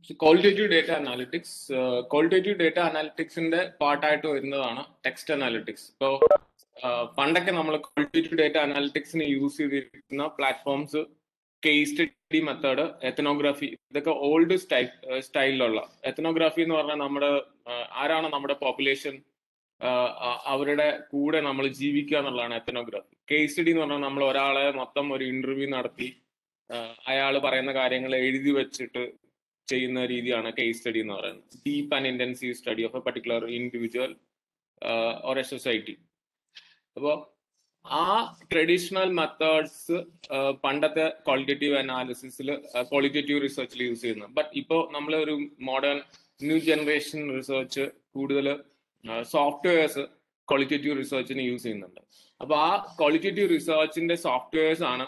Qualitative data analytics qualitative data അനാലിറ്റിക്സിന്റെ പാർട്ടായിട്ട് വരുന്നതാണ് ടെക്സ്റ്റ് അനാലിറ്റിക്സ് ഇപ്പോൾ പണ്ടൊക്കെ നമ്മൾ ക്വാളിറ്റേറ്റീവ് ഡേറ്റ അനാലിറ്റിക്സിന് യൂസ് ചെയ്തിരിക്കുന്ന platforms case study method ethnography ഇതൊക്കെ ഓൾഡ് സ്റ്റൈൽ സ്റ്റൈലിലുള്ള എത്തനോഗ്രാഫി എന്ന് പറഞ്ഞാൽ നമ്മുടെ ആരാണ് നമ്മുടെ പോപ്പുലേഷൻ അവരുടെ കൂടെ നമ്മൾ ജീവിക്കുക എന്നുള്ളതാണ് എത്തനോഗ്രാഫി കേസ് സ്റ്റഡി എന്ന് പറഞ്ഞാൽ നമ്മൾ ഒരാളെ മൊത്തം ഒരു ഇന്റർവ്യൂ നടത്തി അയാൾ പറയുന്ന കാര്യങ്ങൾ എഴുതി വെച്ചിട്ട് ചെയ്യുന്ന രീതിയാണ് കേസ് സ്റ്റഡി എന്ന് പറയുന്നത് deep and intensive study of a particular individual or a society അപ്പോൾ ആ ട്രഡീഷണൽ മെത്തേഡ്സ് പണ്ടത്തെ ക്വാളിറ്റേറ്റീവ് അനാലിസിസിൽ ക്വാളിറ്റേറ്റീവ് റിസർച്ചിൽ യൂസ് ചെയ്യുന്നത് ബട്ട് ഇപ്പോൾ നമ്മൾ ഒരു മോഡേൺ ന്യൂ ജനറേഷൻ റിസർച്ച് കൂടുതൽ സോഫ്റ്റ്വെയർസ് ക്വാളിറ്റേറ്റീവ് റിസർച്ചിന് യൂസ് ചെയ്യുന്നുണ്ട് അപ്പോൾ ആ ക്വാളിറ്റേറ്റീവ് റിസർച്ചിന്റെ സോഫ്റ്റ്വെയർസ് ആണ്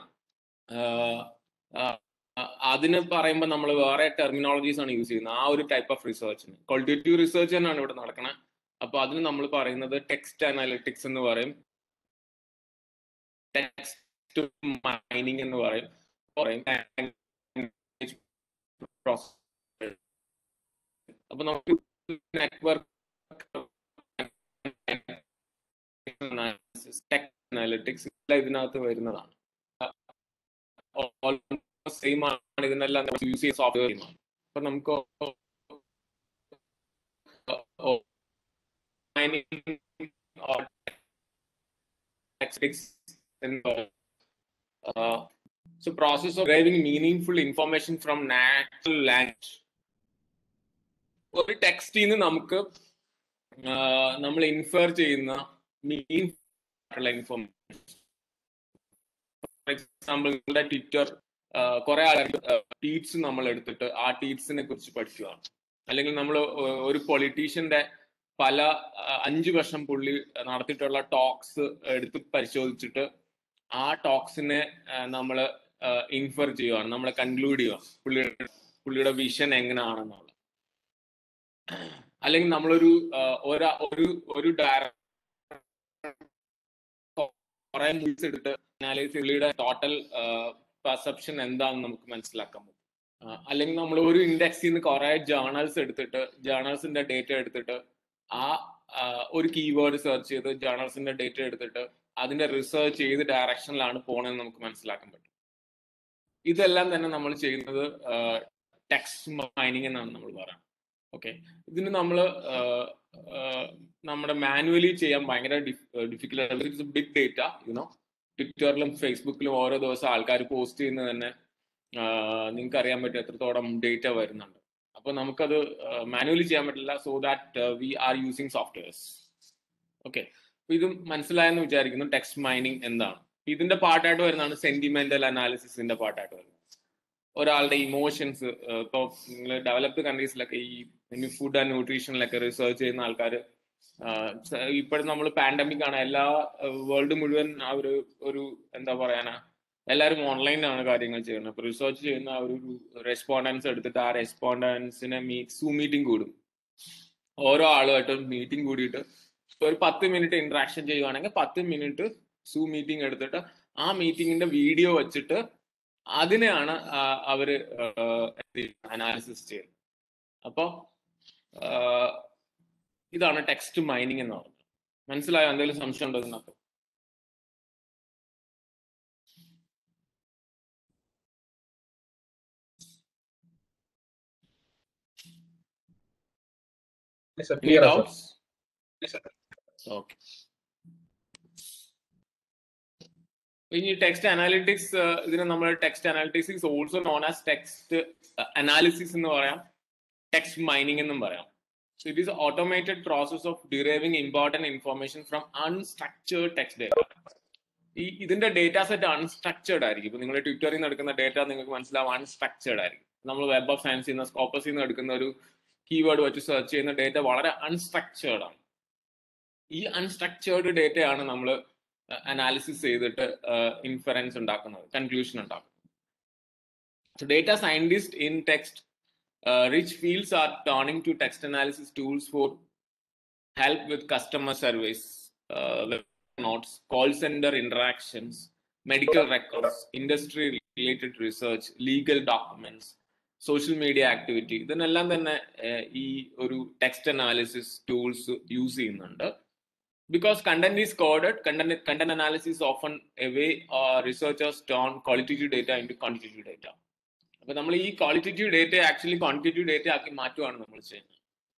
അതിന് പറയുമ്പോൾ നമ്മൾ വേറെ ടെർമിനോളജീസ് ആണ് യൂസ് ചെയ്യുന്നത് ആ ഒരു ടൈപ്പ് ഓഫ് റിസർച്ചിന് ക്വാളിറ്റേറ്റീവ് റിസർച്ച് തന്നെയാണ് ഇവിടെ നടക്കുന്നത് അപ്പോൾ അതിന് നമ്മൾ പറയുന്നത് ടെക്സ്റ്റ് അനാലിറ്റിക്സ് എന്ന് പറയും ടെക്സ്റ്റ് മൈനിങ് എന്ന് പറയും പറയും അപ്പൊ നമുക്ക് നെറ്റ്വർക്ക് ടെക് അനാലിറ്റിക്സ് ഇതിനകത്ത് വരുന്നതാണ് സെയിം ആണ് ഇതിനെല്ലാം യൂസ് ചെയ്യുന്ന സോഫ്റ്റ്വെയർ അപ്പൊ നമുക്ക് uh, so process of deriving meaningful information from natural language ഒരു ടെക്സ്റ്റിൽ നിന്ന് നമുക്ക് നമ്മൾ ഇൻഫർ ചെയ്യുന്ന മീൻ ഇൻഫോർമേഷൻ ഫോർ എക്സാമ്പിൾ നിങ്ങളുടെ ട്വിറ്റർ കുറെ ആളുകൾ ട്വീറ്റ്സ് നമ്മൾ എടുത്തിട്ട് ആ ട്വീറ്റ്സിനെ കുറിച്ച് പഠിക്കുകയാണ് അല്ലെങ്കിൽ നമ്മൾ ഒരു പൊളിറ്റീഷ്യന്റെ പല അഞ്ചു വർഷം പുള്ളി നടത്തിയിട്ടുള്ള ടോക്സ് എടുത്ത് പരിശോധിച്ചിട്ട് ആ ടോക്സിനെ നമ്മൾ ഇൻഫർ ചെയ്യുകയാണ് നമ്മൾ കൺക്ലൂഡ് ചെയ്യുക പുള്ളിയുടെ പുള്ളിയുടെ വിഷൻ എങ്ങനെയാണെന്നുള്ളത് അല്ലെങ്കിൽ നമ്മളൊരു ഒരു ഒരു കുറെ മൂവീസ് എടുത്ത് അനാലിസ് പുള്ളിയുടെ ടോട്ടൽ പെർസെപ്ഷൻ എന്താണെന്ന് നമുക്ക് മനസ്സിലാക്കാൻ പറ്റും അല്ലെങ്കിൽ നമ്മൾ ഒരു ഇൻഡെക്സിൽ നിന്ന് കുറെ ജേർണൽസ് എടുത്തിട്ട് ജേർണൽസിന്റെ ഡേറ്റ എടുത്തിട്ട് ആ ഒരു കീവേഡ് സെർച്ച് ചെയ്ത് ജേർണൽസിന്റെ ഡേറ്റ എടുത്തിട്ട് അതിന്റെ റിസർച്ച് ഏത് ഡയറക്ഷനിലാണ് പോണെന്ന് നമുക്ക് മനസ്സിലാക്കാൻ പറ്റും ഇതെല്ലാം തന്നെ നമ്മൾ ചെയ്യുന്നത് ടെക്സ്റ്റ് മൈനിങ് എന്നാണ് നമ്മൾ പറയുന്നത് ഓക്കെ ഇതിന് നമ്മൾ നമ്മുടെ മാനുവലി ചെയ്യാൻ ഭയങ്കര ഡിഫിക്കൽട്ട് ബിഗ് ഡേറ്റ യുനോ ട്വിറ്ററിലും ഫേസ്ബുക്കിലും ഓരോ ദിവസം ആൾക്കാർ പോസ്റ്റ് ചെയ്യുന്നത് തന്നെ നിങ്ങൾക്ക് അറിയാൻ പറ്റും എത്രത്തോളം ഡേറ്റ വരുന്നുണ്ട് അപ്പൊ നമുക്കത് മാനുവലി ചെയ്യാൻ പറ്റില്ല so that we are using softwares okay അപ്പൊ ഇത് മനസ്സിലായെന്ന് വിചാരിക്കുന്നു ടെക്സ്റ്റ് മൈനിങ് എന്താണ് ഇതിന്റെ പാർട്ടായിട്ട് വരുന്നതാണ് സെന്റിമെന്റൽ അനാലിസിസിന്റെ പാർട്ടായിട്ട് വരുന്നത് ഒരാളുടെ ഇമോഷൻസ് ഇപ്പോൾ നിങ്ങൾ ഡെവലപ്ഡ് കൺട്രീസിലൊക്കെ ഈ ഫുഡ് ആൻഡ് ന്യൂട്രീഷനിലൊക്കെ റിസർച്ച് ചെയ്യുന്ന ആൾക്കാർ ഇപ്പോഴും നമ്മൾ പാൻഡമിക് ആണ് എല്ലാ വേൾഡ് മുഴുവൻ ആ ഒരു ഒരു എന്താ പറയാനാ എല്ലാവരും ഓൺലൈനിലാണ് കാര്യങ്ങൾ ചെയ്യുന്നത് അപ്പൊ റിസർച്ച് ചെയ്യുന്ന ആ ഒരു റെസ്പോണ്ടൻസ് എടുത്തിട്ട് ആ റെസ്പോണ്ടൻസിനെ മീറ്റ് സൂ മീറ്റിംഗ് കൂടും ഓരോ ആളുമായിട്ടും മീറ്റിംഗ് കൂടിയിട്ട് ഒരു പത്ത് മിനിറ്റ് ഇന്ററാക്ഷൻ ചെയ്യുവാണെങ്കിൽ പത്ത് മിനിറ്റ് സൂ മീറ്റിംഗ് എടുത്തിട്ട് ആ മീറ്റിംഗിന്റെ വീഡിയോ വെച്ചിട്ട് അതിനെയാണ് അവര് അനാലിസിസ് ചെയ്യുന്നത് അപ്പോ ഇതാണ് ടെക്സ്റ്റ് മൈനിങ് എന്ന് പറയുന്നത് മനസ്സിലായോ എന്തെങ്കിലും സംശയം ഉണ്ടോ ഇതിനകത്ത് Any doubts? Okay. ഇനി ടെക്സ്റ്റ് അനാലിറ്റിക്സ് ഇതിന് നമ്മൾ text analytics is also known as text analysis എന്ന് പറയാം ടെക്സ്റ്റ് മൈനിങ് എന്നും പറയാം so it is automated process of deriving important information from unstructured text data ഈ ഇതിന്റെ ഡേറ്റ സെറ്റ് അൺസ്ട്രക്ചേർഡ് ആയിരിക്കും ഇപ്പൊ നിങ്ങൾ ട്വിറ്ററിൽ നിന്ന് എടുക്കുന്ന ഡേറ്റ നിങ്ങൾക്ക് മനസ്സിലാവും അൺസ്ട്രക്ചേർഡ് ആയിരിക്കും നമ്മൾ വെബ് ഓഫ് സയൻസിൽ നിന്ന് സ്കോപ്പസിൽ നിന്ന് എടുക്കുന്ന ഒരു കീവേഡ് വെച്ച് സെർച്ച് ചെയ്യുന്ന ഡേറ്റ വളരെ അൺസ്ട്രക്ചേർഡ് ആണ് ഈ അൺസ്ട്രക്ചേർഡ് ഡേറ്റയാണ് നമ്മൾ അനാലിസിസ് ചെയ്തിട്ട് ഇൻഫറൻസ് ഉണ്ടാക്കുന്നത് കൺക്ലൂഷൻ ഉണ്ടാക്കുന്നത് so data scientist in text rich fields are turning to text analysis tools for help with customer service notes call centre interactions medical records, industry related research, legal documents, social media activity ഇതിനെല്ലാം തന്നെ ഈ ഒരു text analysis tools use ചെയ്യുന്നുണ്ട് because content is coded content content analysis often a way researchers turn qualitative data into quantitative data അപ്പൊ നമ്മൾ ഈ qualitative data actually quantitative data ആക്കി മാറ്റുകയാണ് നമ്മൾ ചെയ്യുന്നത്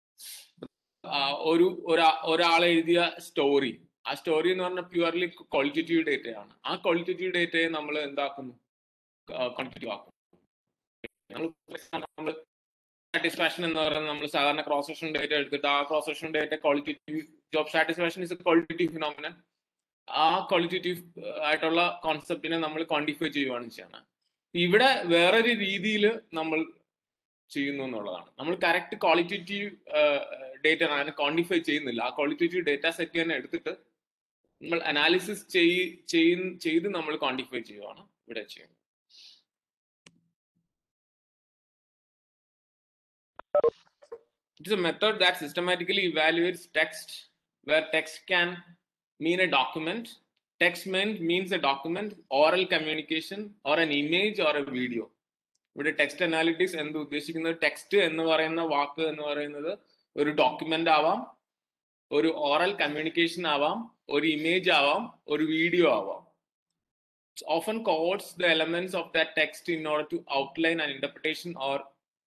ഒരു ഒരാൾ എഴുതിയ സ്റ്റോറി ആ സ്റ്റോറി എന്ന് പറഞ്ഞാൽ പ്യുവർലി ക്വാളിറ്റേറ്റീവ് ഡേറ്റയാണ് ആ ക്വാളിറ്റേറ്റീവ് ഡേറ്റയെ നമ്മൾ എന്താക്കുന്നു ക്വാണ്ടിറ്റേറ്റീവ് ആക്കും നമ്മൾ സാറ്റിസ്ഫാക്ഷൻ എന്ന് പറയുന്നത് നമ്മൾ സാധാരണ ക്രോസ് സെക്ഷൻ ഡേറ്റ എടുത്തിട്ട് ആ cross section data qualitative job satisfaction is a qualitative phenomenon ആ ക്വാളിറ്റേറ്റീവ് ആയിട്ടുള്ള കോൺസെപ്റ്റിനെ നമ്മൾ ക്വാണ്ടിഫൈ ചെയ്യുകയാണ് ചെയ്യണം ഇവിടെ വേറൊരു രീതിയിൽ നമ്മൾ ചെയ്യുന്നു എന്നുള്ളതാണ് നമ്മൾ കറക്റ്റ് ക്വാളിറ്റേറ്റീവ് ഡേറ്റ ആണ് ക്വാണ്ടിഫൈ ചെയ്യുന്നില്ല ആ ക്വാളിറ്റേറ്റീവ് ഡേറ്റ സെറ്റ് തന്നെ എടുത്തിട്ട് നമ്മൾ അനാലിസിസ് ചെയ്ത് നമ്മൾ ക്വാണ്ടിഫൈ ചെയ്യുകയാണ് ഇവിടെ ചെയ്യുന്നത് It is a method that systematically evaluates text where text can mean a document. Text mean, means a document, oral communication, or an image or a video. ഇവിടെ text analytics എന്ത് ഉദ്ദേശിക്കുന്നത് text എന്ന് പറയുന്ന വാക്ക് എന്ന് പറയുന്നത് ഒരു ഡോക്യുമെന്റ് ആവാം ഒരു ഓറൽ കമ്മ്യൂണിക്കേഷൻ ആവാം ഒരു ഇമേജ് ആവാം ഒരു വീഡിയോ ആവാം often codes the elements of that text in order to outline and interpretation or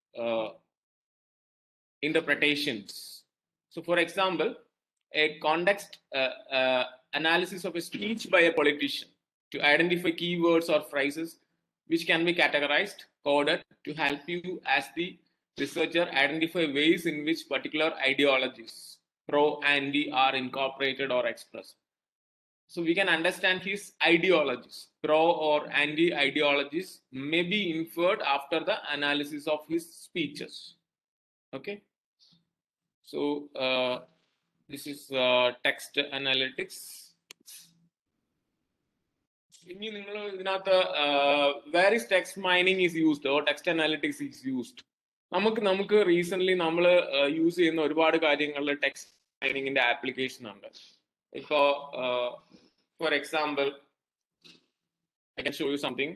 interpretations. So, for example, a context uh, uh, analysis of a speech by a politician to identify keywords or phrases which can be categorized, coded to help you as the researcher identify ways in which particular ideologies, pro, anti, are incorporated or expressed. So we can understand his ideologies, pro or anti ideologies may be inferred after the analysis of his speeches. Okay. So uh, this is uh, text analytics. ഇനി നിങ്ങൾ ഇതിനകത്ത് where is text mining is used or text analytics is used നമുക്ക് നമുക്ക് recent നമ്മൾ use ചെയ്യുന്ന ഒരുപാട് കാര്യങ്ങളിൽ text മൈനിങ്ങിന്റെ application ഉണ്ട് ഇപ്പോ for example I can show you something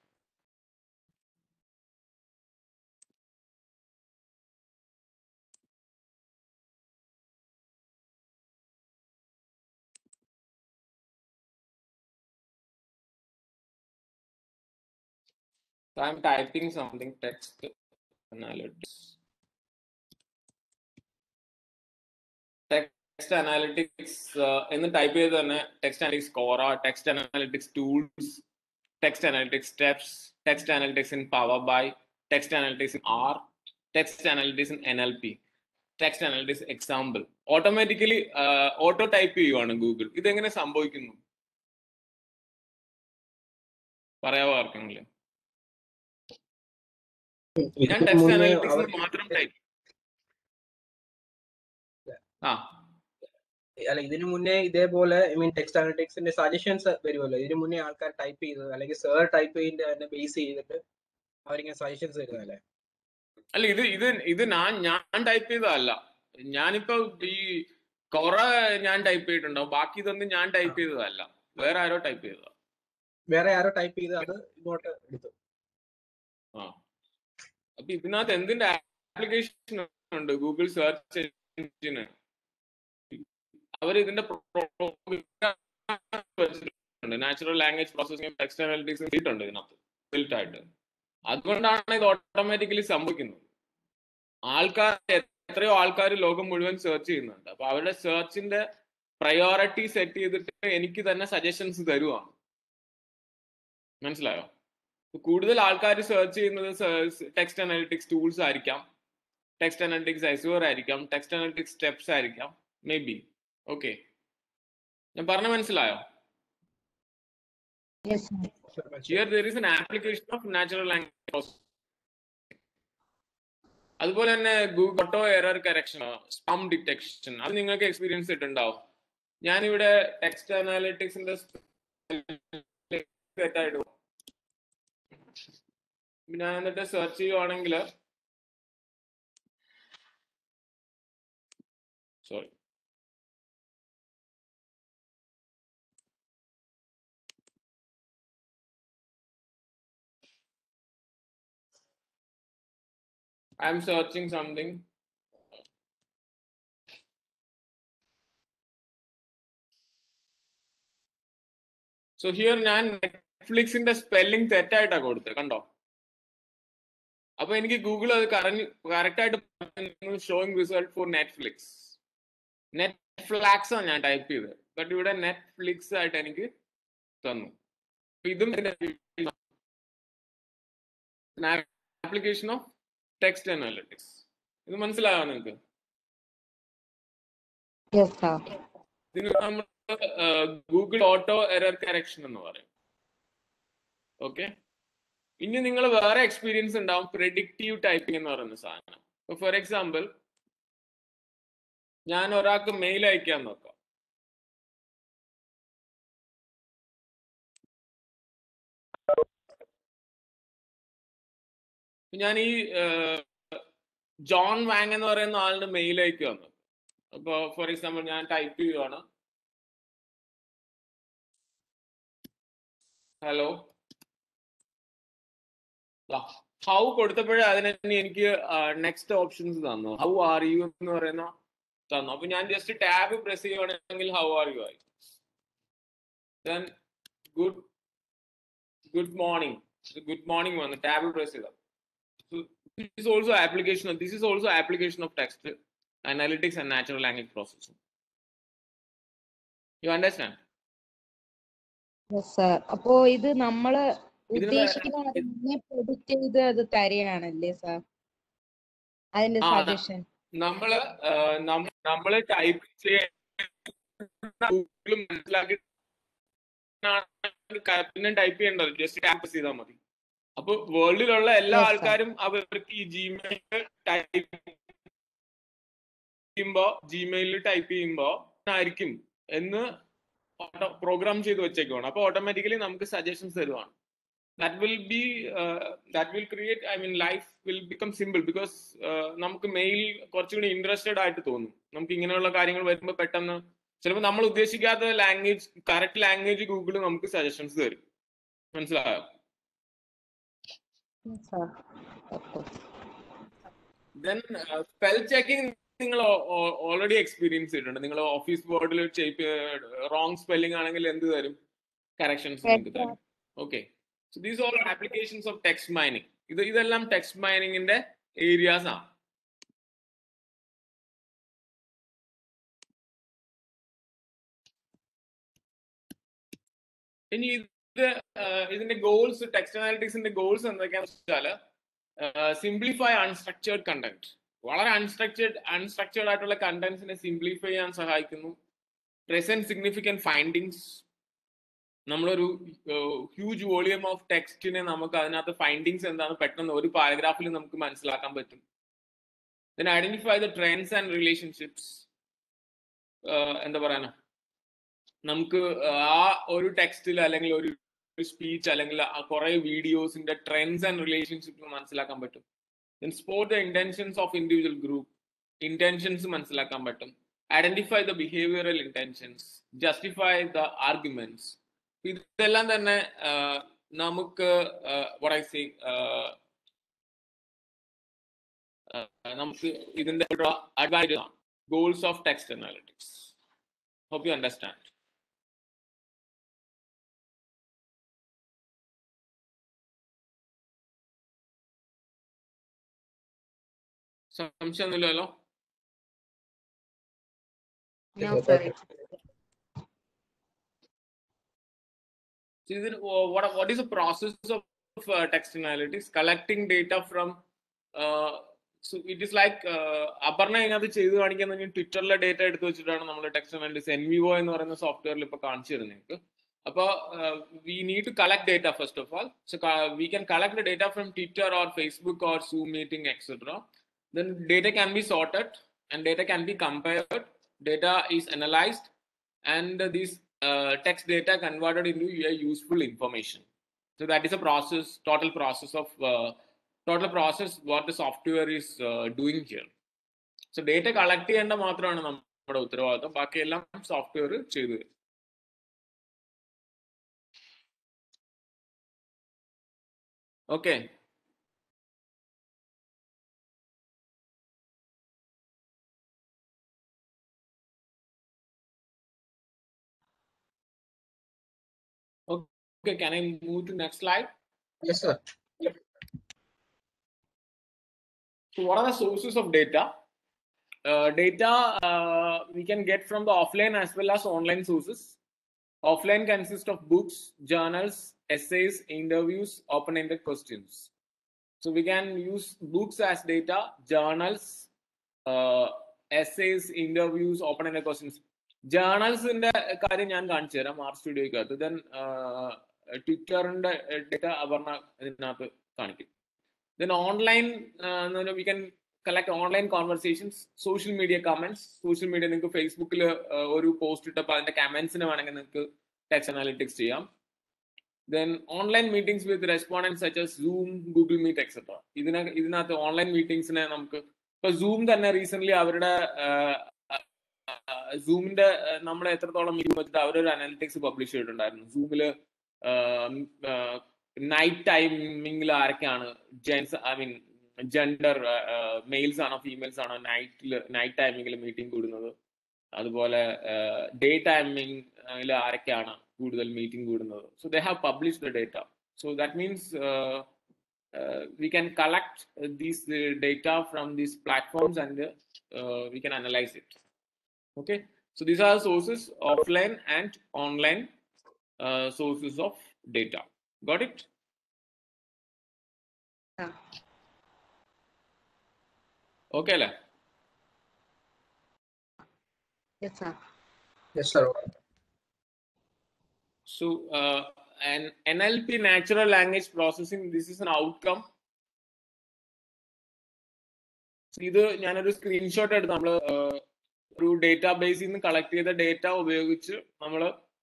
So I'm typing something text analytics. Text analytics എന്ന് ടൈപ്പ് ചെയ്ത് തന്നെ text analytics Quora text analytics tools text analytics steps text analytics in power by text analytics in R text analytics in N L P text analytics example automatically auto type ചെയ്യുവാണ് Google ഇതെങ്ങനെ സംഭവിക്കുന്നു പറയാവോ ആർക്കെങ്കിലും ഞാൻ text analytics മാത്രം type ആ അല്ല ഇതിനു മുന്നേ ഇതേപോലെ ഐ മീൻ ടെക്സ്റ്റ് അനലിറ്റിക്സിന്റെ സജഷൻസ് വരുമല്ലോ ഇതിനു മുന്നേ ആൾക്കാർ ടൈപ്പ് ചെയ്തത് അല്ലെങ്കിൽ സേർ ടൈപ്പ് ചെയ്തിട്ട് തന്നെ ബേസ് ചെയ്തിട്ട് അവരിങ്ങനെ സജഷൻസ് തരുന്നതല്ലേ അല്ല ഇത് ഇത് ഇത് ഞാൻ ഞാൻ ടൈപ്പ് ചെയ്തതല്ല ഞാനിപ്പോ ഈ കുറെ ഞാൻ ടൈപ്പ് ചെയ്തിട്ടുണ്ടാവും ബാക്കി ഇതൊന്നും ഞാൻ ടൈപ്പ് ചെയ്തതല്ല വേറെ ആരോ ടൈപ്പ് ചെയ്തതാ വേറെ ആരോ ടൈപ്പ് ചെയ്ത് അത് ഇങ്ങോട്ട് എടുത്തു ആ അപ്പൊ ഇതിനകത്ത് എന്തിന്റെ ആപ്ലിക്കേഷൻ ഉണ്ട് ഗൂഗിൾ സെർച്ച് എഞ്ചിന് അവർ ഇതിന്റെ natural language processing text analytics കിട്ടിയിട്ടുണ്ട് ഇതിനകത്ത് ബിൽറ്റ് ആയിട്ട് അതുകൊണ്ടാണ് ഇത് ഓട്ടോമാറ്റിക്കലി സംഭവിക്കുന്നത് ആൾക്കാർ എത്രയോ ആൾക്കാർ ലോകം മുഴുവൻ സെർച്ച് ചെയ്യുന്നുണ്ട് അപ്പൊ അവരുടെ സെർച്ചിന്റെ പ്രയോറിറ്റി സെറ്റ് ചെയ്തിട്ട് എനിക്ക് തന്നെ സജഷൻസ് തരുവാണ് മനസ്സിലായോ കൂടുതൽ ആൾക്കാർ സെർച്ച് ചെയ്യുന്നത് ടെക്സ്റ്റ് അനാലിറ്റിക്സ് ടൂൾസ് ആയിരിക്കാം ടെക്സ്റ്റ് അനാലിറ്റിക്സ് ഐസുവർ ആയിരിക്കാം ടെക്സ്റ്റ് അനാലിറ്റിക്സ് സ്റ്റെപ്സ് ആയിരിക്കാം മേ ബി ഓക്കെ ഞാൻ പറഞ്ഞ മനസ്സിലായോ Yes, sir. Here there is an application of natural language അതുപോലെ തന്നെ Google auto error correction spam detection അത് നിങ്ങൾക്ക് എക്സ്പീരിയൻസ് ഇട്ടുണ്ടാവും ഞാനിവിടെ ടെക്സ്റ്റ് അനാലിറ്റിക്സിന്റെ തെറ്റായിട്ട് ഞാൻ എന്നിട്ട് സെർച്ച് ചെയ്യുവാണെങ്കിൽ sorry I'm searching something so here ഞാൻ നെറ്റ്ഫ്ലിക്സിന്റെ സ്പെല്ലിംഗ് തെറ്റായിട്ടാ കൊടുത്തത് കണ്ടോ അപ്പൊ എനിക്ക് ഗൂഗിൾ അത് കറക്റ്റ് ആയിട്ട് showing result for Netflix Netflax ആണ് ഞാൻ ടൈപ്പ് ചെയ്തത് ബട്ട് ഇവിടെ നെറ്റ്ഫ്ലിക്സ് ആയിട്ട് എനിക്ക് തന്നു അപ്പൊ ഇതും ആപ്ലിക്കേഷൻ ഓഫ് ടെക്സ്റ്റ് അനാലിറ്റിക്സ് ഇത് മനസ്സിലായോ നിങ്ങൾക്ക് യെസ് സാർ ഇതിന് നമ്മൾ ഗൂഗിൾ ഓട്ടോ എറർ കറക്ഷൻ എന്ന് പറയും ഓക്കെ ഇനി നിങ്ങൾ വേറെ എക്സ്പീരിയൻസ് ഉണ്ടാവും പ്രെഡിക്റ്റീവ് ടൈപ്പിംഗ് എന്ന് പറയുന്ന സാധനം ഇപ്പൊ ഫോർ എക്സാമ്പിൾ ഞാൻ ഒരാൾക്ക് മെയിൽ അയക്കാൻ നോക്കാം ഞാൻ ഈ ജോൺ വാങ് എന്ന് പറയുന്ന ആളിന് മെയിൽ അയക്കുക വന്നു അപ്പൊ ഫോർ എക്സാമ്പിൾ ഞാൻ ടൈപ്പ് ചെയ്യുവാണ് ഹലോ ഹൗ കൊടുത്തപ്പോഴേ അതിന് തന്നെ എനിക്ക് നെക്സ്റ്റ് ഓപ്ഷൻസ് തന്നു ഹൗ ആർ യു എന്ന് പറയുന്ന തന്നു അപ്പൊ ഞാൻ ജസ്റ്റ് ടാബ് പ്രസ് ചെയ്യുവാണെങ്കിൽ ഹൗ ആർ യു ആയി then good good morning good morning വന്നു ടാബ് പ്രസ് ചെയ്ത this is also application of this is also application of text analytics and natural language processing you understand yes sir അപ്പോ ഇത് നമ്മള് ഇതിന് ഉദ്ദേശിക്കുന്ന അതിനെ predict ചെയ്ത് അത് തരികയാണല്ലേ സാർ അതിന്റെ ആ, സജഷൻ നമ്മള് ആഹ് നമ്മ- നമ്മള് ടൈപ്പ് ചെയ്യാൻ ഗൂഗിൾ മനസ്സിലാക്കി പിന്നെ ടൈപ്പ് ചെയ്യേണ്ടത് ജസ്റ്റ് ടാപ്പ് ചെയ്താൽ മതി അപ്പൊ വേൾഡിലുള്ള എല്ലാ Yes, sir. ആൾക്കാരും അവർക്ക് ഈ ജിമെയിൽ ടൈപ്പ് ചെയ്യുമ്പോ ജിമെയിലിൽ ടൈപ്പ് ചെയ്യുമ്പോ ആയിരിക്കും എന്ന് പ്രോഗ്രാം ചെയ്ത് വെച്ചേക്കുവാണ് അപ്പൊ ഓട്ടോമാറ്റിക്കലി നമുക്ക് സജഷൻസ് തരുവാണ് that will be that will create I mean life will become simple because നമുക്ക് മെയിൽ കുറച്ചുകൂടി ഇൻട്രസ്റ്റഡ് ആയിട്ട് തോന്നും നമുക്ക് ഇങ്ങനെയുള്ള കാര്യങ്ങൾ വരുമ്പോൾ പെട്ടെന്ന് ചിലപ്പോൾ നമ്മൾ ഉദ്ദേശിക്കാത്ത ലാംഗ്വേജ് കറക്റ്റ് ലാംഗ്വേജ് ഗൂഗിൾ നമുക്ക് സജഷൻസ് തരും മനസ്സിലായോ സാർ ദെൻ സ്പെൽ ചെക്കിംഗ് നിങ്ങൾ ഓൾറെഡി എക്സ്പീരിയൻസ് ചെയ്തിട്ടുണ്ട് നിങ്ങൾ ഓഫീസ് ബോർഡിൽ റോങ് സ്പെല്ലിംഗ് ആണെങ്കിൽ എന്ത് തരും കറക്ഷൻസ് നിങ്ങൾക്ക് തരും okay so these all applications of text mining ഇത് ഇതെല്ലാം ടെക്സ്റ്റ് മൈനിങ്ങിന്റെ ഏരിയാസ് ആണ് ഇനി ഇത് ആഹ് ഇതിന്റെ ഗോൾസ് ടെക്സ്റ്റ് അനാലിറ്റിക്സിന്റെ ഗോൾസ് എന്തൊക്കെയാണെന്ന് വെച്ചാല് സിംപ്ലിഫൈ അൺസ്ട്രക്ചേർഡ് കണ്ടന്റ് വളരെ അൺസ്ട്രക്ചേർഡ് അൺസ്ട്രക്ചേർഡ് ആയിട്ടുള്ള കണ്ടന്റ്സിനെ സിംപ്ലിഫൈ ചെയ്യാൻ സഹായിക്കുന്നു പ്രസന്റ് സിഗ്നിഫിക്കൻറ്റ് ഫൈൻഡിങ്സ് നമ്മളൊരു ഹ്യൂജ് വോളിയം ഓഫ് ടെക്സ്റ്റിനെ നമുക്ക് അതിനകത്ത് ഫൈൻഡിങ്സ് എന്താണ് പെട്ടെന്ന് ഒരു പാരഗ്രാഫിൽ നമുക്ക് മനസ്സിലാക്കാൻ പറ്റും then identify the trends and relationships എന്താ പറയാനാ നമുക്ക് ആ ഒരു ടെക്സ്റ്റിൽ അല്ലെങ്കിൽ ഒരു സ്പീച്ച് അല്ലെങ്കിൽ കുറെ വീഡിയോസിന്റെ ട്രെൻഡ്സ് ആൻഡ് റിലേഷൻഷിപ്പ് മനസ്സിലാക്കാൻ പറ്റും then spot the intentions of individual group intentions മനസ്സിലാക്കാൻ പറ്റും identify the behavioural intentions justify the arguments ഇതെല്ലാം തന്നെ ആഹ്, നമുക്ക് what I say, ആഹ്, ആഹ്, നമുക്ക് ഇതിന്റെ അഡ്വാൻറ്റേജ് ആണ് goals of text analytics hope you understand സംശയമൊന്നുമില്ലല്ലോ no sir So then, uh, what what is the process of uh, text analytics? Collecting data from. Uh, so it is like uh, Aparna ഇതിനകത്ത് ചെയ്ത് കാണിക്കുന്ന ട്വിറ്ററിലെ data എടുത്ത് വെച്ചിട്ടാണ് നമ്മൾ text analytics NVivo എന്ന് പറയുന്ന സോഫ്റ്റ്വെയറിൽ ഇപ്പൊ കാണിച്ചു തരുന്നത് നിങ്ങൾക്ക് അപ്പോൾ we need to collect data first of all so we can collect the data from Twitter or Facebook or Zoom meeting etcetera then data can be sorted and data can be compared data is analyzed and this uh, text data converted into a useful information so that is a process total process of uh, total process what the software is uh, doing here so data collect ചെയ്യേണ്ട മാത്രമാണ് നമ്മുടെ ഉത്തരവാദിത്വം ബാക്കിയെല്ലാം software ചെയ്തു തരും okay Okay, can I move to next slide? Yes, sir. So what are the sources of data? Uh, data uh, we can get from the offline as well as online sources. Offline consist of books, journals, essays, interviews, open-ended questions. So we can use books as data, journals, uh, essays, interviews, open-ended questions. ജേർണൽസിന്റെ കാര്യം ഞാൻ കാണിച്ചു തരാം R സ്റ്റുഡിയോക്കകത്ത് then ട്വിറ്ററിന്റെ data Aparna ഇതിനകത്ത് കാണിക്കും then online we can collect online conversations social media comments social media നിങ്ങൾക്ക് ഫേസ്ബുക്കിൽ ഒരു പോസ്റ്റ് ഇട്ടപ്പോൾ അതിന്റെ കമന്റ്സിന് വേണമെങ്കിൽ നിങ്ങൾക്ക് ടെക്സ്റ്റ് അനാലിറ്റിക്സ് ചെയ്യാം then online meetings with respondents such Zoom Google Meet etcetera ഇതിന ഇതിനകത്ത് ഓൺലൈൻ മീറ്റിംഗ്സിനെ നമുക്ക് ഇപ്പൊ സൂം തന്നെ റീസെന്റ് അവരുടെ സൂമിന്റെ നമ്മൾ എത്രത്തോളം മീറ്റിംഗ് വെച്ചിട്ട് അവരൊരു അനാലിറ്റിക്സ് പബ്ലിഷ് ചെയ്തിട്ടുണ്ടായിരുന്നു സൂമില് നൈറ്റ് ടൈമിംഗിൽ ആരൊക്കെയാണ് gents I mean gender males ആണോ ഫീമെയിൽസ് ആണോ നൈറ്റിൽ നൈറ്റ് ടൈമിംഗിൽ മീറ്റിംഗ് കൂടുന്നത് അതുപോലെ ഡേ ടൈമിംഗിൽ ആരൊക്കെയാണ് കൂടുതൽ മീറ്റിംഗ് കൂടുന്നത് so they have publish the data so that means we can collect these data from these platforms and we can analyse it okay so these are sources offline and online uh, sources of data got it Yeah. okay la? Yes, sir. Yes, sir. so uh, an nlp natural language processing this is an outcome So, ഇത് ഞാനൊരു screenshot എടുത്ത് നമ്മൾ ഒരു data ബേസിൽ നിന്ന് collect ചെയ്ത data ഉപയോഗിച്ച് നമ്മൾ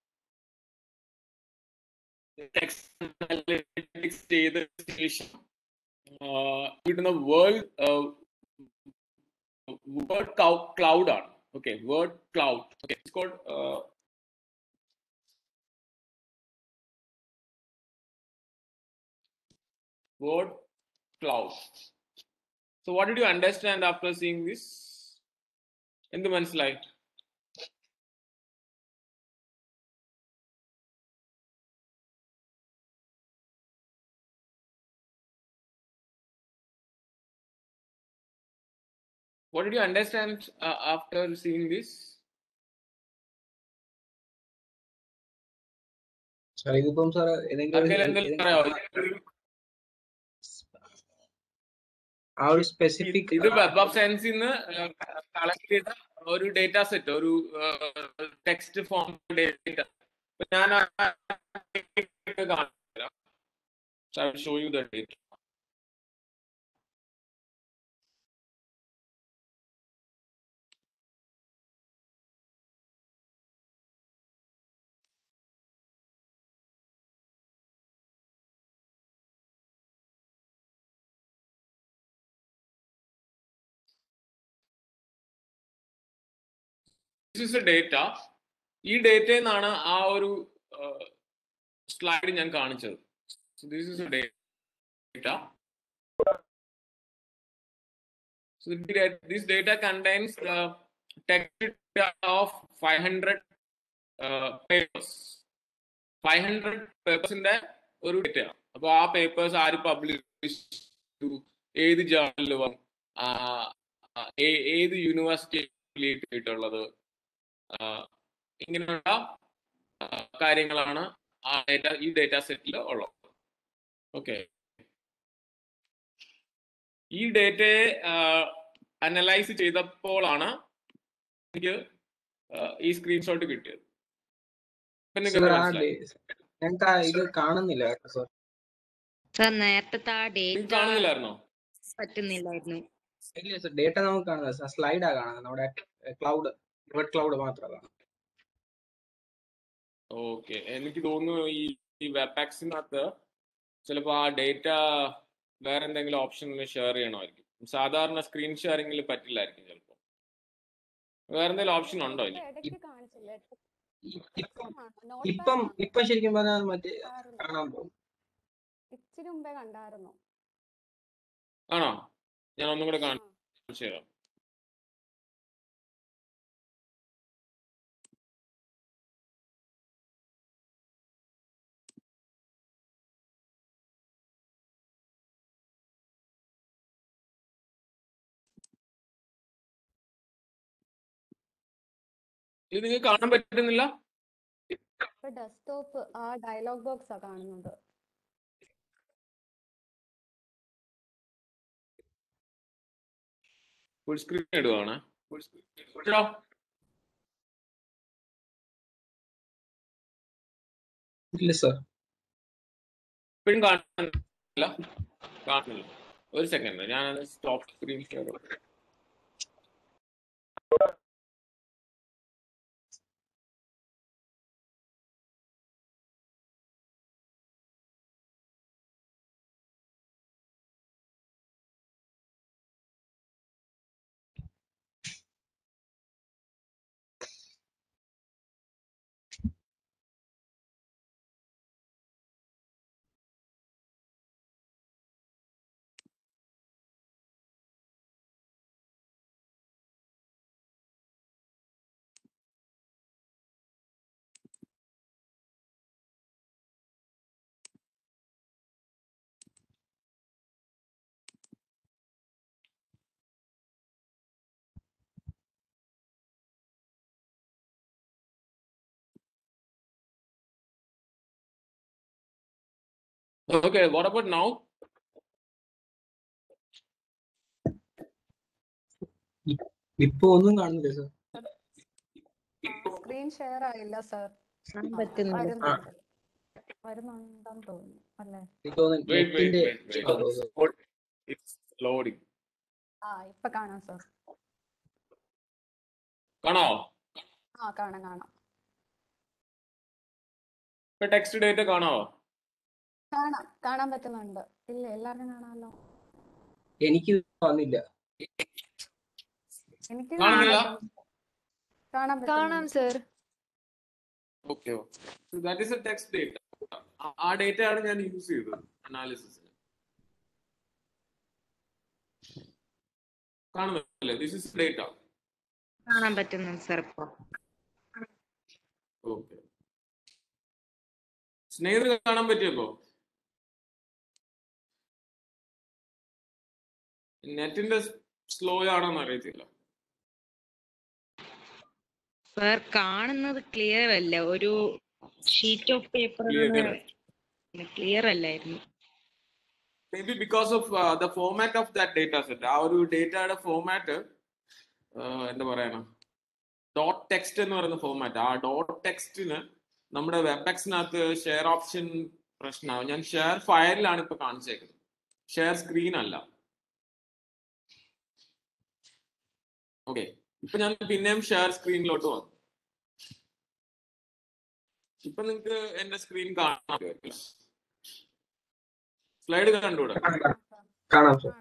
ചെയ്ത ശേഷം കിട്ടുന്ന വേൾഡ് വേർഡ് ക്ലൗഡ് ആണ് okay word cloud okay it's called word cloud so what did you understand after seeing this എന്ത് മനസ്സിലായി What did you understand uh, after seeing this? Sir ഇതിപ്പം സാർ ഏതെങ്കിലും ആർക്കെങ്കിലും ഒരു- എന്തെങ്കിലും ഏതെങ്കിലും പറയാമോ ആ ഒരു സ്പെസിഫിക് ഇത് വെബ് ഓഫ് സയൻസിൽ നിന്ന് കളക്ട് ചെയ്ത ഒരു ഡേറ്റ സെറ്റ് ഒരു ടെക്സ്റ്റ് ഫോം ഡേറ്റ ഞാൻ show you the data this is a data ഈ ഡേറ്റയിൽ നിന്നാണ് ആ ഒരു സ്ലൈഡ് ഞാൻ കാണിച്ചത് this is a data So the data- this data contains the text data of 500 uh, papers. 500 പേപ്പേഴ്സിന്റെ ഒരു ഡേറ്റ അപ്പൊ ആ പേപ്പേഴ്സ് ആര് പബ്ലിഷ് ചെയ്തു ഏത് ജേർണലിൽ വന്നു ആ, ആ, ഏ- ഏത് യൂണിവേഴ്സിറ്റി കിട്ടിയിട്ടുള്ളത് ഇങ്ങനെയുള്ള ആ, കാര്യങ്ങളാണ് ആ ഡേറ്റ ഈ ഡേറ്റ സെറ്റിൽ ഉള്ളത് ഓക്കെ ഈ ഡേറ്റയെ അനലൈസ് ചെയ്തപ്പോഴാണ് എനിക്ക് ആ, ഈ സ്ക്രീൻഷോട്ട് കിട്ടിയത് ഇപ്പൊ നിങ്ങൾക്ക് സാർ ആ മനസ്സിലായി ഡേ- ഞങ്ങൾക്ക് ആ ഇത് കാണുന്നില്ല കേട്ടോ സാർ സാർ നേരത്തെ ആ നിങ്ങൾക്ക് ഡേറ്റ കാണുന്നില്ലായിരുന്നോ പറ്റുന്നില്ലായിരുന്നു ഇല്ല സാർ ഡേറ്റ നമുക്ക് കാണുന്നത് സാർ സ്ലൈഡാ കാണുന്നത് നമ്മുടെ ക്ലൗഡ് വേർഡ് ക്ലൗഡ് മാത്രം കാണുന്നത് ഓക്കെ എനിക്ക് തോന്നുന്നു ഈ ഈ വെബാക്സിനകത്ത് ചിലപ്പോൾ ആ ഡേറ്റ വേറെ എന്തെങ്കിലും ഓപ്ഷനിൽ ഷെയർ ചെയ്യണമായിരിക്കും സാധാരണ സ്ക്രീൻ ഷെയറിംഗിൽ പറ്റില്ലായിരിക്കും ചിലപ്പോൾ വേറെ എന്തെങ്കിലും ഓപ്ഷൻ ഉണ്ടോ ഇല്ല ഇടയ്ക്ക് കാണിച്ചില്ലേ ഇപ്പം നോട്ട് ഇപ്പം ഇപ്പം ശരിക്കും പറഞ്ഞാൽ മറ്റേ പാഡ് കാണാൻ പോകും ഇച്ചിരി മുമ്പേ കണ്ടായിരുന്നു ആണോ ഞാൻ ഒന്നും കൂടെ ആ. കാണിച്ചു തരാം ഇത് നിങ്ങൾക്ക് കാണാൻ പറ്റുന്നില്ല ഇപ്പൊ ഡെസ്ക്ടോപ്പ് ആ ഡയലോഗ് ബോക്സ് ആ കാണുന്നത് ഫുൾ സ്ക്രീൻ ഇടുവാണ് ഇട്ടോ? ഇല്ല സർ ഇപ്പോഴും കാണുന്നില്ല കാണുന്നില്ല ഒരു സെക്കൻഡ് ഞാൻ stop screen share Okay, what about now? ഇപ്പൊ ഒന്നും കാണുന്നില്ല സർ സ്ക്രീൻ ഷെയർ ആയില്ല സർ കാണാൻ പറ്റുന്നില്ല വരുന്നുണ്ട് വരുന്നുണ്ടെന്ന് തോന്നുന്നു അല്ലേ എനിക്ക് തോന്നുന്നു Wait, wait, നെറ്റിന്റെ wait, wait. Hold- It's loading. ആ ഇപ്പൊ കാണാം സർ കാണാവോ ആ കാണാം കാണാം ഇപ്പൊ ടെക്സ്റ്റ് ഡേറ്റ കാണാവോ കാണാം കാണാൻ പറ്റുന്നുണ്ട് ഇല്ല എല്ലാവർക്കും കാണാമല്ലോ എനിക്ക് വന്നില്ല എനിക്ക് കാണുന്നില്ല? കാണാൻ കാണാം പറ്റുന്നുണ്ട്. Sir okay that is a text data ആ ഡേറ്റ ആണ് ഞാൻ യൂസ് ചെയ്തത് അനാലിസിസിന് കാണുന്നില്ലേ ദിസ് ഇസ് ഡേറ്റ കാണാൻ പറ്റുന്നുണ്ട് സർ ഇപ്പൊ ഓക്കെ സ്നേഹിതർ കാണാൻ പറ്റിയപ്പോ നെറ്റിന്റെ സ്ലോ ആണോന്ന് അറിയത്തില്ല സർ കാണുന്നത് ക്ലിയർ അല്ല ഒരു sheet of paper Clear. Clear അല്ലായിരുന്നു may be because of the format of that data set ആ ഒരു ഡേറ്റയുടെ ഫോമാറ്റ് എന്താ പറയണം ഡോട്ട് ടെക്സ്റ്റ് എന്ന് പറയുന്ന ഫോമാറ്റ് ആ ഡോട്ട് ടെക്സ്റ്റിന് നമ്മുടെ വെബെക്സിനകത്ത് ഷെയർ ഓപ്ഷൻ പ്രശ്നമാവും ഞാൻ ഷെയർ ഫയലിലാണ് ഇപ്പൊ കാണിച്ചേക്കുന്നത് ഷെയർ സ്ക്രീൻ അല്ല ഓക്കെ ഇപ്പൊ ഞാൻ പിന്നെയും ഷെയർ സ്ക്രീനിലോട്ട് വന്നു ഇപ്പൊ നിങ്ങക്ക് എന്റെ സ്ക്രീൻ കാണാൻ സ്ലൈഡ് കണ്ടുകൂടെ കാണാം സർ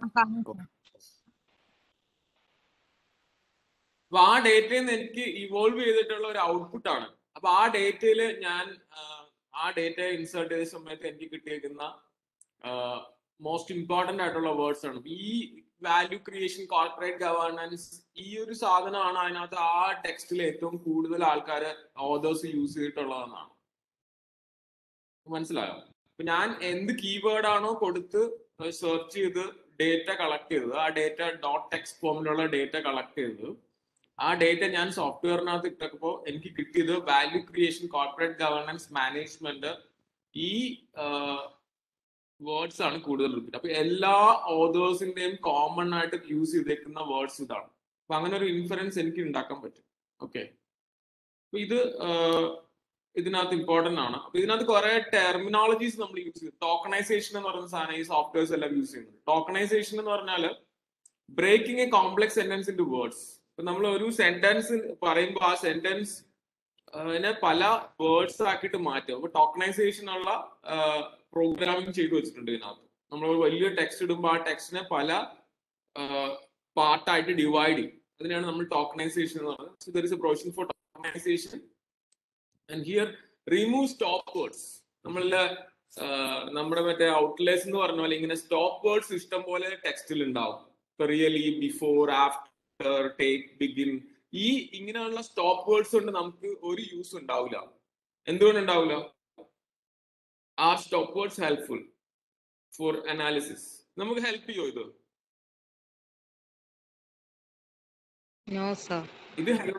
അപ്പൊ ആ ഡേറ്റയിൽ നിന്ന് എനിക്ക് ഇവോൾവ് ചെയ്തിട്ടുള്ള ഒരു ഔട്ട്പുട്ട് ആണ് അപ്പൊ ആ ഡേറ്റയിൽ ഞാൻ ആ, ആ ഡേറ്റ ഇൻസേർട്ട് ചെയ്ത സമയത്ത് എനിക്ക് കിട്ടിയേക്കുന്ന മോസ്റ്റ് ഇമ്പോർട്ടന്റ് ആയിട്ടുള്ള വേർഡ്സ് ആണ് അപ്പൊ ഈ വാല്യൂ ക്രിയേഷൻ കോർപ്പറേറ്റ് ഗവേണൻസ് ഈ ഒരു സാധനമാണ് അതിനകത്ത് ആ ടെക്സ്റ്റിൽ ഏറ്റവും കൂടുതൽ ആൾക്കാർ ഓതേഴ്സ് യൂസ് ചെയ്തിട്ടുള്ളതെന്നാണ് മനസ്സിലായോ അപ്പൊ ഞാൻ എന്ത് കീവേഡ് ആണോ കൊടുത്ത് സെർച്ച് ചെയ്ത് ഡേറ്റ കളക്ട് ചെയ്തത് ആ ഡേറ്റ ഡോട്ട് ടെക്സ്റ്റ് ഫോമിലുള്ള ഡേറ്റ കളക്ട് ചെയ്തത് ആ ഡേറ്റ ഞാൻ സോഫ്റ്റ്വെയറിനകത്ത് ഇട്ടപ്പോൾ എനിക്ക് കിട്ടിയത് value creation corporate governance management ഈ വേർഡ്സ് ആണ് കൂടുതൽ റിപ്പീറ്റ് അപ്പൊ എല്ലാ ഓതേഴ്സിന്റെയും കോമൺ ആയിട്ട് യൂസ് ചെയ്തേക്കുന്ന വേർഡ്സ് ഇതാണ് അപ്പൊ അങ്ങനെ ഒരു ഇൻഫറൻസ് എനിക്ക് ഉണ്ടാക്കാൻ പറ്റും ഓക്കെ അപ്പൊ ഇത് ആഹ്, ഇതിനകത്ത് ഇമ്പോർട്ടന്റ് ആണ് അപ്പൊ ഇതിനകത്ത് കുറെ ടെർമിനോളജീസ് നമ്മൾ യൂസ് ചെയ്യും ടോക്കണൈസേഷൻ എന്ന് പറയുന്ന സാധനം ഈ സോഫ്റ്റ്വെയർസ് എല്ലാം യൂസ് ചെയ്യുന്നത് ടോക്കണൈസേഷൻ എന്ന് പറഞ്ഞാൽ breaking a complex sentence into words ഇപ്പൊ നമ്മൾ ഒരു സെന്റൻസ് പറയുമ്പോൾ ആ സെന്റൻസ് അതിനെ പല വേർഡ്സ് ആക്കിയിട്ട് മാറ്റും അപ്പൊ ടോക്കണൈസേഷൻ ഉള്ള പ്രോഗ്രാമിംഗ് ചെയ്തു വെച്ചിട്ടുണ്ട് ഇതിനകത്ത് നമ്മൾ ഒരു വലിയ ടെക്സ്റ്റ് ഇടുമ്പോൾ ആ ടെക്സ്റ്റിനെ പല പാർട്ടായിട്ട് ഡിവൈഡ് ചെയ്യും അതിനാണ് നമ്മൾ ടോക്കണൈസേഷൻ എന്ന് പറയുന്നത് there is a provision for tokenization and here remove stop words നമ്മളുടെ നമ്മുടെ മറ്റേ ഔട്ട്ലേസ് എന്ന് പറഞ്ഞ പോലെ ഇങ്ങനെ സ്റ്റോപ്പ് വേർഡ്സ് ഇഷ്ടം പോലെ ടെക്സ്റ്റിൽ ഉണ്ടാവും really before after take begin ഈ ഇങ്ങനെയുള്ള സ്റ്റോപ്പ് വേർഡ്സ് കൊണ്ട് നമുക്ക് ഒരു യൂസ് ഉണ്ടാവില്ല എന്തുകൊണ്ട് ഉണ്ടാവില്ല are stop words helpful for analysis നമുക്ക് ഹെൽപ്പ് ചെയ്യോ ഇത് നോ സർ ഇത് help-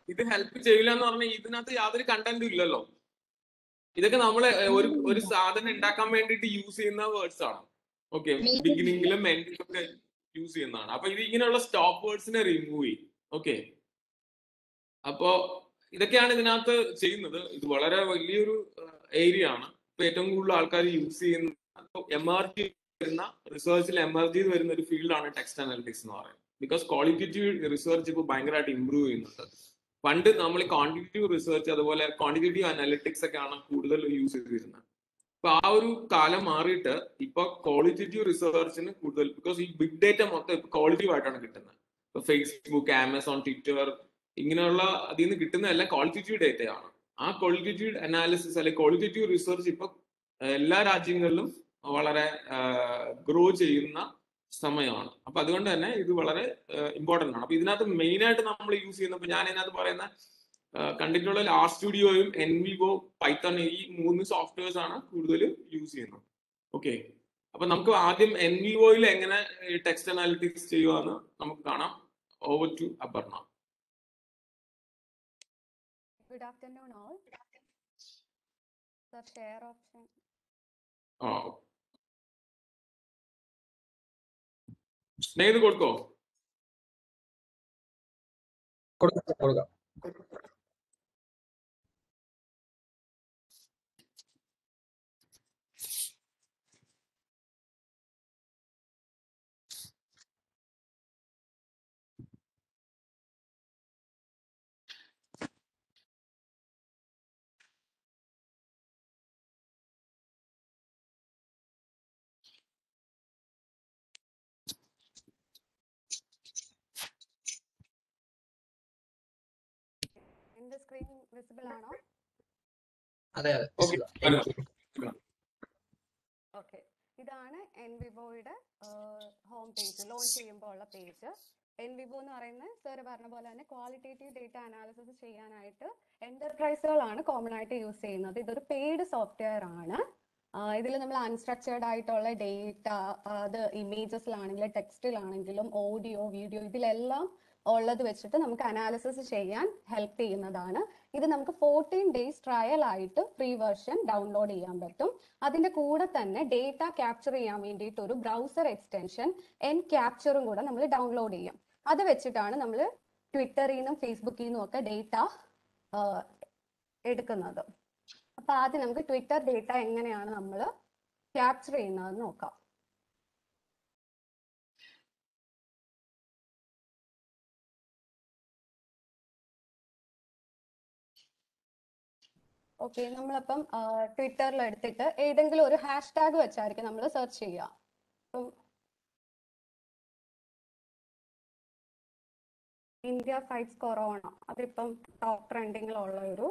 ഇത് ഹെൽപ്പ് ചെയ്യില്ല എന്ന് പറഞ്ഞാൽ ഇതിനകത്ത് യാതൊരു കണ്ടന്റും ഇല്ലല്ലോ ഇതൊക്കെ നമ്മൾ ഒരു ഒരു സാധനം ഉണ്ടാക്കാൻ വേണ്ടിയിട്ട് യൂസ് ചെയ്യുന്ന വേർഡ്സ് ആണ് ഓക്കെ Meaning- ബിഗിനിങ്ങിലും എൻഡിലും ഒക്കെ യൂസ് ചെയ്യുന്നതാണ് അപ്പൊ ഇത് ഇങ്ങനെയുള്ള സ്റ്റോപ്പ് വേർഡ്സിനെ റിമൂവ് ചെയ്യും ഓക്കെ അപ്പോ ഇതൊക്കെയാണ് ഇതിനകത്ത് ചെയ്യുന്നത് ഇത് വളരെ വലിയൊരു ഏരിയ ആണ് ഇപ്പൊ ഏറ്റവും കൂടുതൽ ആൾക്കാർ യൂസ് ചെയ്യുന്ന എമർജി വരുന്ന റിസർച്ചിൽ എമർജി ചെയ്ത് വരുന്ന ഒരു ഫീൽഡാണ് ടെക്സ്റ്റ് അനാലിറ്റിക്സ് എന്ന് പറയുന്നത് ബിക്കോസ് ക്വാളിറ്റേറ്റീവ് റിസർച്ച് ഇപ്പോൾ ഭയങ്കരമായിട്ട് ഇമ്പ്രൂവ് ചെയ്യുന്നുണ്ട് പണ്ട് നമ്മൾ ക്വാണ്ടിറ്റേറ്റീവ് റിസർച്ച് അതുപോലെ ക്വാണ്ടിറ്റേറ്റീവ് അനാലിറ്റിക്സ് ഒക്കെയാണ് കൂടുതൽ യൂസ് ചെയ്തിരുന്നത് അപ്പൊ ആ ഒരു കാലം മാറിയിട്ട് ഇപ്പൊ ക്വാളിറ്റേറ്റീവ് റിസർച്ചിന് കൂടുതൽ ബിക്കോസ് ഈ ബിഗ് ഡേറ്റ മൊത്തം ഇപ്പൊ ക്വാളിറ്റീവ് ആയിട്ടാണ് കിട്ടുന്നത് ഇപ്പൊ ഫേസ്ബുക്ക് ആമസോൺ ട്വിറ്റർ ഇങ്ങനെയുള്ള അതിൽ നിന്ന് കിട്ടുന്നതെല്ലാം ക്വാളിറ്റേറ്റീവ് ഡേറ്റയാണ് ആ ക്വാളിറ്റേറ്റീവ് അനാലിസിസ് അല്ലെങ്കിൽ ക്വാളിറ്റേറ്റീവ് റിസർച്ച് ഇപ്പൊ എല്ലാ രാജ്യങ്ങളിലും വളരെ ഗ്രോ ചെയ്യുന്ന സമയമാണ് അപ്പൊ അതുകൊണ്ട് തന്നെ ഇത് വളരെ ഇമ്പോർട്ടന്റ് ആണ് അപ്പൊ ഇതിനകത്ത് മെയിൻ ആയിട്ട് നമ്മൾ യൂസ് ചെയ്യുന്ന ഇപ്പൊ ഞാൻ ഇതിനകത്ത് പറയുന്ന ആ, കണ്ടിട്ടുള്ള ആർ സ്റ്റുഡിയോയും എൻ വിവോ പൈത്തൺ ഈ മൂന്ന് സോഫ്റ്റ്വെയർസ് ആണ് കൂടുതൽ യൂസ് ചെയ്യുന്നത് ഓക്കെ അപ്പൊ നമുക്ക് ആദ്യം എൻ വിവോയിൽ എങ്ങനെ ടെക്സ്റ്റ് അനാലിറ്റിക്സ് ചെയ്യുവാന്ന് നമുക്ക് കാണാം over to Aparna Good afternoon, all. The share option. ആ സ്നേഹിത് കൊടുക്കോ കൊടുക്കാം കൊടുക്കാം In the screen visible ആണോ? അതെ അതെ Okay, മനസ്സിലായി. ഓക്കെ ഇതാണ് എൻ വിവോയുടെ ഹോം പേജ് ലോഞ്ച് ചെയ്യുമ്പോൾ ഉള്ള പേജ് എൻ വിവോ എന്ന് പറയുന്നത് സാർ പറഞ്ഞ പോലെ തന്നെ ക്വാളിറ്റേറ്റീവ് ഡേറ്റ അനാലിസിസ് ചെയ്യാനായിട്ട് എന്റർപ്രൈസുകളാണ് കോമൺ ആയിട്ട് യൂസ് ചെയ്യുന്നത് ഇതൊരു പെയ്ഡ് സോഫ്റ്റ്വെയർ ആണ് ഇതിൽ നമ്മൾ അൺസ്ട്രക്ചേർഡ് ആയിട്ടുള്ള ഡേറ്റ അത് ഇമേജസിലാണെങ്കിലും ടെക്സ്റ്റിലാണെങ്കിലും ഓഡിയോ വീഡിയോ ഇതിലെല്ലാം ഉള്ളത് വെച്ചിട്ട് നമുക്ക് അനാലിസിസ് ചെയ്യാൻ ഹെൽപ്പ് ചെയ്യുന്നതാണ് ഇത് നമുക്ക് ഫോർട്ടീൻ ഡേയ്സ് ട്രയൽ ആയിട്ട് ഫ്രീ വെർഷൻ ഡൗൺലോഡ് ചെയ്യാൻ പറ്റും അതിന്റെ കൂടെ തന്നെ ഡേറ്റ ക്യാപ്ചർ ചെയ്യാൻ വേണ്ടിയിട്ട് ഒരു ബ്രൗസർ എക്സ്റ്റൻഷൻ എൻ ക്യാപ്ചറും കൂടെ നമ്മൾ ഡൗൺലോഡ് ചെയ്യും അത് വെച്ചിട്ടാണ് നമ്മൾ ട്വിറ്ററിൽ നിന്നും ഫേസ്ബുക്കിൽ നിന്നും ഒക്കെ ഡേറ്റ എടുക്കുന്നത് അപ്പൊ ആദ്യം നമുക്ക് ട്വിറ്റർ ഡേറ്റ എങ്ങനെയാണ് നമ്മൾ ക്യാപ്ചർ ചെയ്യുന്നതെന്ന് നോക്കാം ഓക്കെ നമ്മളപ്പം ട്വിറ്ററിൽ എടുത്തിട്ട് ഏതെങ്കിലും ഒരു ഹാഷ് ടാഗ് വെച്ചായിരിക്കും നമ്മൾ സെർച്ച് ചെയ്യുക അപ്പം ഇന്ത്യ ഫൈറ്റ്സ് കൊറോണ അതിപ്പം ടോപ്പ് ട്രെൻഡിങ്ങിലുള്ള ഒരു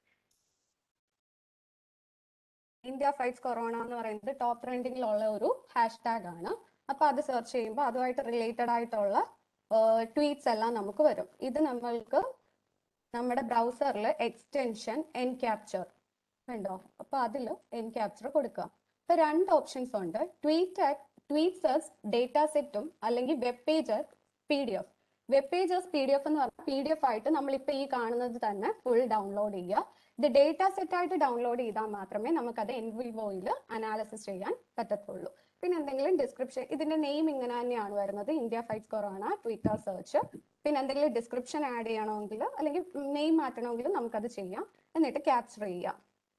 ഇന്ത്യ ഫൈറ്റ്സ് കൊറോണ എന്ന് പറയുന്നത് ടോപ്പ് ട്രെൻഡിങ്ങിലുള്ള ഒരു ഹാഷ് ടാഗ് ആണ് അപ്പൊ അത് സെർച്ച് ചെയ്യുമ്പോൾ അതുമായിട്ട് റിലേറ്റഡ് ആയിട്ടുള്ള ട്വീറ്റ്സ് എല്ലാം നമുക്ക് വരും ഇത് നമ്മൾക്ക് നമ്മുടെ ബ്രൗസറിൽ എക്സ്റ്റൻഷൻ എൻ ക്യാപ്ചർ ഉണ്ടോ അപ്പൊ അതിൽ എൻ ക്യാപ്ചർ കൊടുക്കുക ഇപ്പൊ രണ്ട് ഓപ്ഷൻസ് ഉണ്ട് ട്വീറ്റ് ട്വീറ്റ്സ് ഡേറ്റ സെറ്റും അല്ലെങ്കിൽ വെബ് പേജർ P D F web pages P D F എന്ന് പറഞ്ഞാൽ പി ഡി എഫ് ആയിട്ട് നമ്മളിപ്പോൾ ഈ കാണുന്നത് തന്നെ ഫുൾ ഡൗൺലോഡ് ചെയ്യുക ഇത് ഡേറ്റ സെറ്റ് ആയിട്ട് ഡൗൺലോഡ് ചെയ്താൽ മാത്രമേ നമുക്കത് എൻ വിവോയിൽ അനാലിസിസ് ചെയ്യാൻ പറ്റത്തുള്ളൂ പിന്നെ എന്തെങ്കിലും ഡിസ്ക്രിപ്ഷൻ ഇതിന്റെ നെയിം ഇങ്ങനെ തന്നെയാണ് വരുന്നത് India fights corona Twitter search പിന്നെ എന്തെങ്കിലും ഡിസ്ക്രിപ്ഷൻ ആഡ് ചെയ്യണമെങ്കിൽ അല്ലെങ്കിൽ നെയിം മാറ്റണമെങ്കിൽ നമുക്കത് ചെയ്യാം എന്നിട്ട് ക്യാപ്ചർ ചെയ്യാം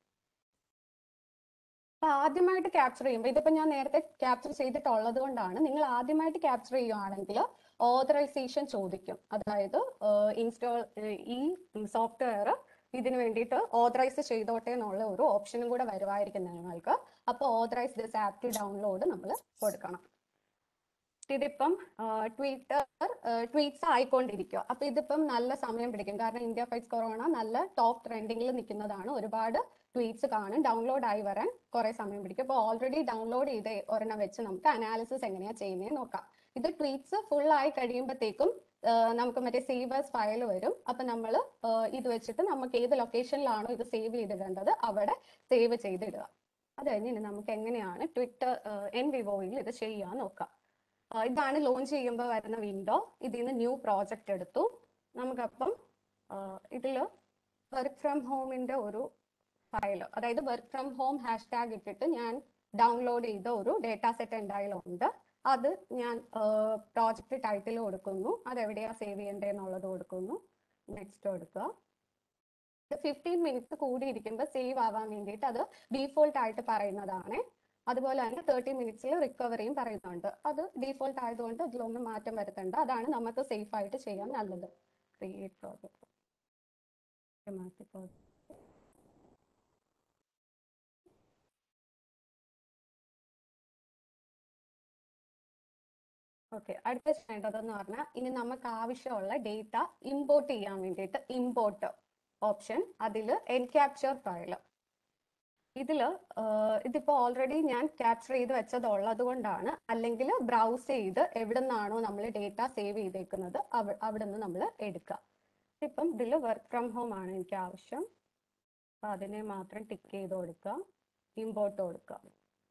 അപ്പൊ ആദ്യമായിട്ട് ക്യാപ്ചർ ചെയ്യുമ്പോൾ ഇതിപ്പോ ഞാൻ നേരത്തെ ക്യാപ്ചർ ചെയ്തിട്ടുള്ളത് കൊണ്ടാണ് നിങ്ങൾ ആദ്യമായിട്ട് ക്യാപ്ചർ ചെയ്യുകയാണെങ്കിൽ ഓതറൈസേഷൻ ചോദിക്കും അതായത് ഇൻസ്റ്റാൾ ഈ സോഫ്റ്റ്വെയർ ഇതിന് വേണ്ടിയിട്ട് ഓതറൈസ് ചെയ്തോട്ടെ എന്നുള്ള ഒരു ഓപ്ഷനും കൂടെ വരുമായിരിക്കും നിങ്ങൾക്ക് അപ്പോൾ authorise this app to download നമ്മൾ കൊടുക്കണം ഇതിപ്പം ട്വിറ്റർ ട്വീറ്റ്സ് ആയിക്കൊണ്ടിരിക്കുക അപ്പൊ ഇതിപ്പം നല്ല സമയം പിടിക്കും കാരണം ഇന്ത്യ ഫൈറ്റ്സ് കൊറോണ നല്ല ടോപ്പ് ട്രെൻഡിങ്ങിൽ നിൽക്കുന്നതാണ് ഒരുപാട് ട്വീറ്റ്സ് കാണും ഡൗൺലോഡ് ആയി വരാൻ കുറെ സമയം പിടിക്കും അപ്പോൾ ഓൾറെഡി ഡൗൺലോഡ് ചെയ്ത ഒരെണ്ണം വെച്ച് നമുക്ക് അനാലിസിസ് എങ്ങനെയാ ചെയ്യുന്നത് നോക്കാം ഇത് ട്വീറ്റ്സ് ഫുൾ ആയി കഴിയുമ്പോഴത്തേക്കും നമുക്ക് മറ്റേ സേവേഴ്സ് ഫയൽ വരും അപ്പൊ നമ്മൾ ഇത് വെച്ചിട്ട് നമുക്ക് ഏത് ലൊക്കേഷനിലാണോ ഇത് സേവ് ചെയ്തിടേണ്ടത് അവിടെ സേവ് ചെയ്തിടുക അത് കഴിഞ്ഞ് ഇനി നമുക്ക് എങ്ങനെയാണ് ട്വിറ്റർ എൻ വിവോയിൽ ഇത് ചെയ്യാൻ നോക്കാം ഇതാണ് ലോഞ്ച് ചെയ്യുമ്പോൾ വരുന്ന വിൻഡോ ഇതിൽ നിന്ന് ന്യൂ പ്രോജക്റ്റ് എടുത്തു നമുക്കപ്പം ഇതില് വർക്ക് ഫ്രം ഹോമിന്റെ ഒരു ഫയൽ അതായത് വർക്ക് ഫ്രം ഹോം ഹാഷ്ടാഗ് ഇട്ടിട്ട് ഞാൻ ഡൗൺലോഡ് ചെയ്ത ഒരു ഡേറ്റാ സെറ്റ് എന്തായാലും ഉണ്ട് അത് ഞാൻ പ്രോജക്റ്റ് ടൈറ്റിൽ കൊടുക്കുന്നു അത് എവിടെയാ സേവ് ചെയ്യേണ്ടതെന്നുള്ളത് കൊടുക്കുന്നു നെക്സ്റ്റ് കൊടുക്കുക ഫിഫ്റ്റീൻ മിനിറ്റ്സ് കൂടി ഇരിക്കുമ്പോൾ സേവ് ആവാൻ വേണ്ടിയിട്ട് അത് ഡീഫോൾട്ട് ആയിട്ട് പറയുന്നതാണ് അതുപോലെ തന്നെ തേർട്ടി മിനിറ്റ്സിൽ റിക്കവറിയും പറയുന്നുണ്ട് അത് ഡീഫോൾട്ട് ആയതുകൊണ്ട് അതിലൊന്നും മാറ്റം വരുത്തണ്ട അതാണ് നമുക്ക് സേഫ് ആയിട്ട് ചെയ്യാൻ നല്ലത് ക്രിയേറ്റ് പ്രോജക്റ്റ് മാറ്റി project. ഓക്കെ അടുത്ത ചെയ്യേണ്ടതെന്ന് പറഞ്ഞാൽ ഇനി നമുക്ക് ആവശ്യമുള്ള ഡേറ്റ ഇമ്പോർട്ട് ചെയ്യാൻ വേണ്ടിയിട്ട് ഇമ്പോർട്ട് ഓപ്ഷൻ അതിൽ എൻക്യാപ്ചർ ഫയൽ ഇതിൽ ഇതിപ്പോൾ ഓൾറെഡി ഞാൻ ക്യാപ്ചർ ചെയ്ത് വെച്ചത് ഉള്ളത് കൊണ്ടാണ് അല്ലെങ്കിൽ ബ്രൗസ് ചെയ്ത് എവിടെ നിന്നാണോ നമ്മൾ ഡേറ്റ സേവ് ചെയ്തേക്കുന്നത് അവ അവിടെ നിന്ന് നമ്മൾ എടുക്കുക ഇപ്പം ഇതിൽ വർക്ക് ഫ്രം ഹോം ആണ് എനിക്ക് ആവശ്യം അപ്പം അതിനെ മാത്രം ടിക്ക് ചെയ്ത് കൊടുക്കുക ഇമ്പോർട്ട് കൊടുക്കുക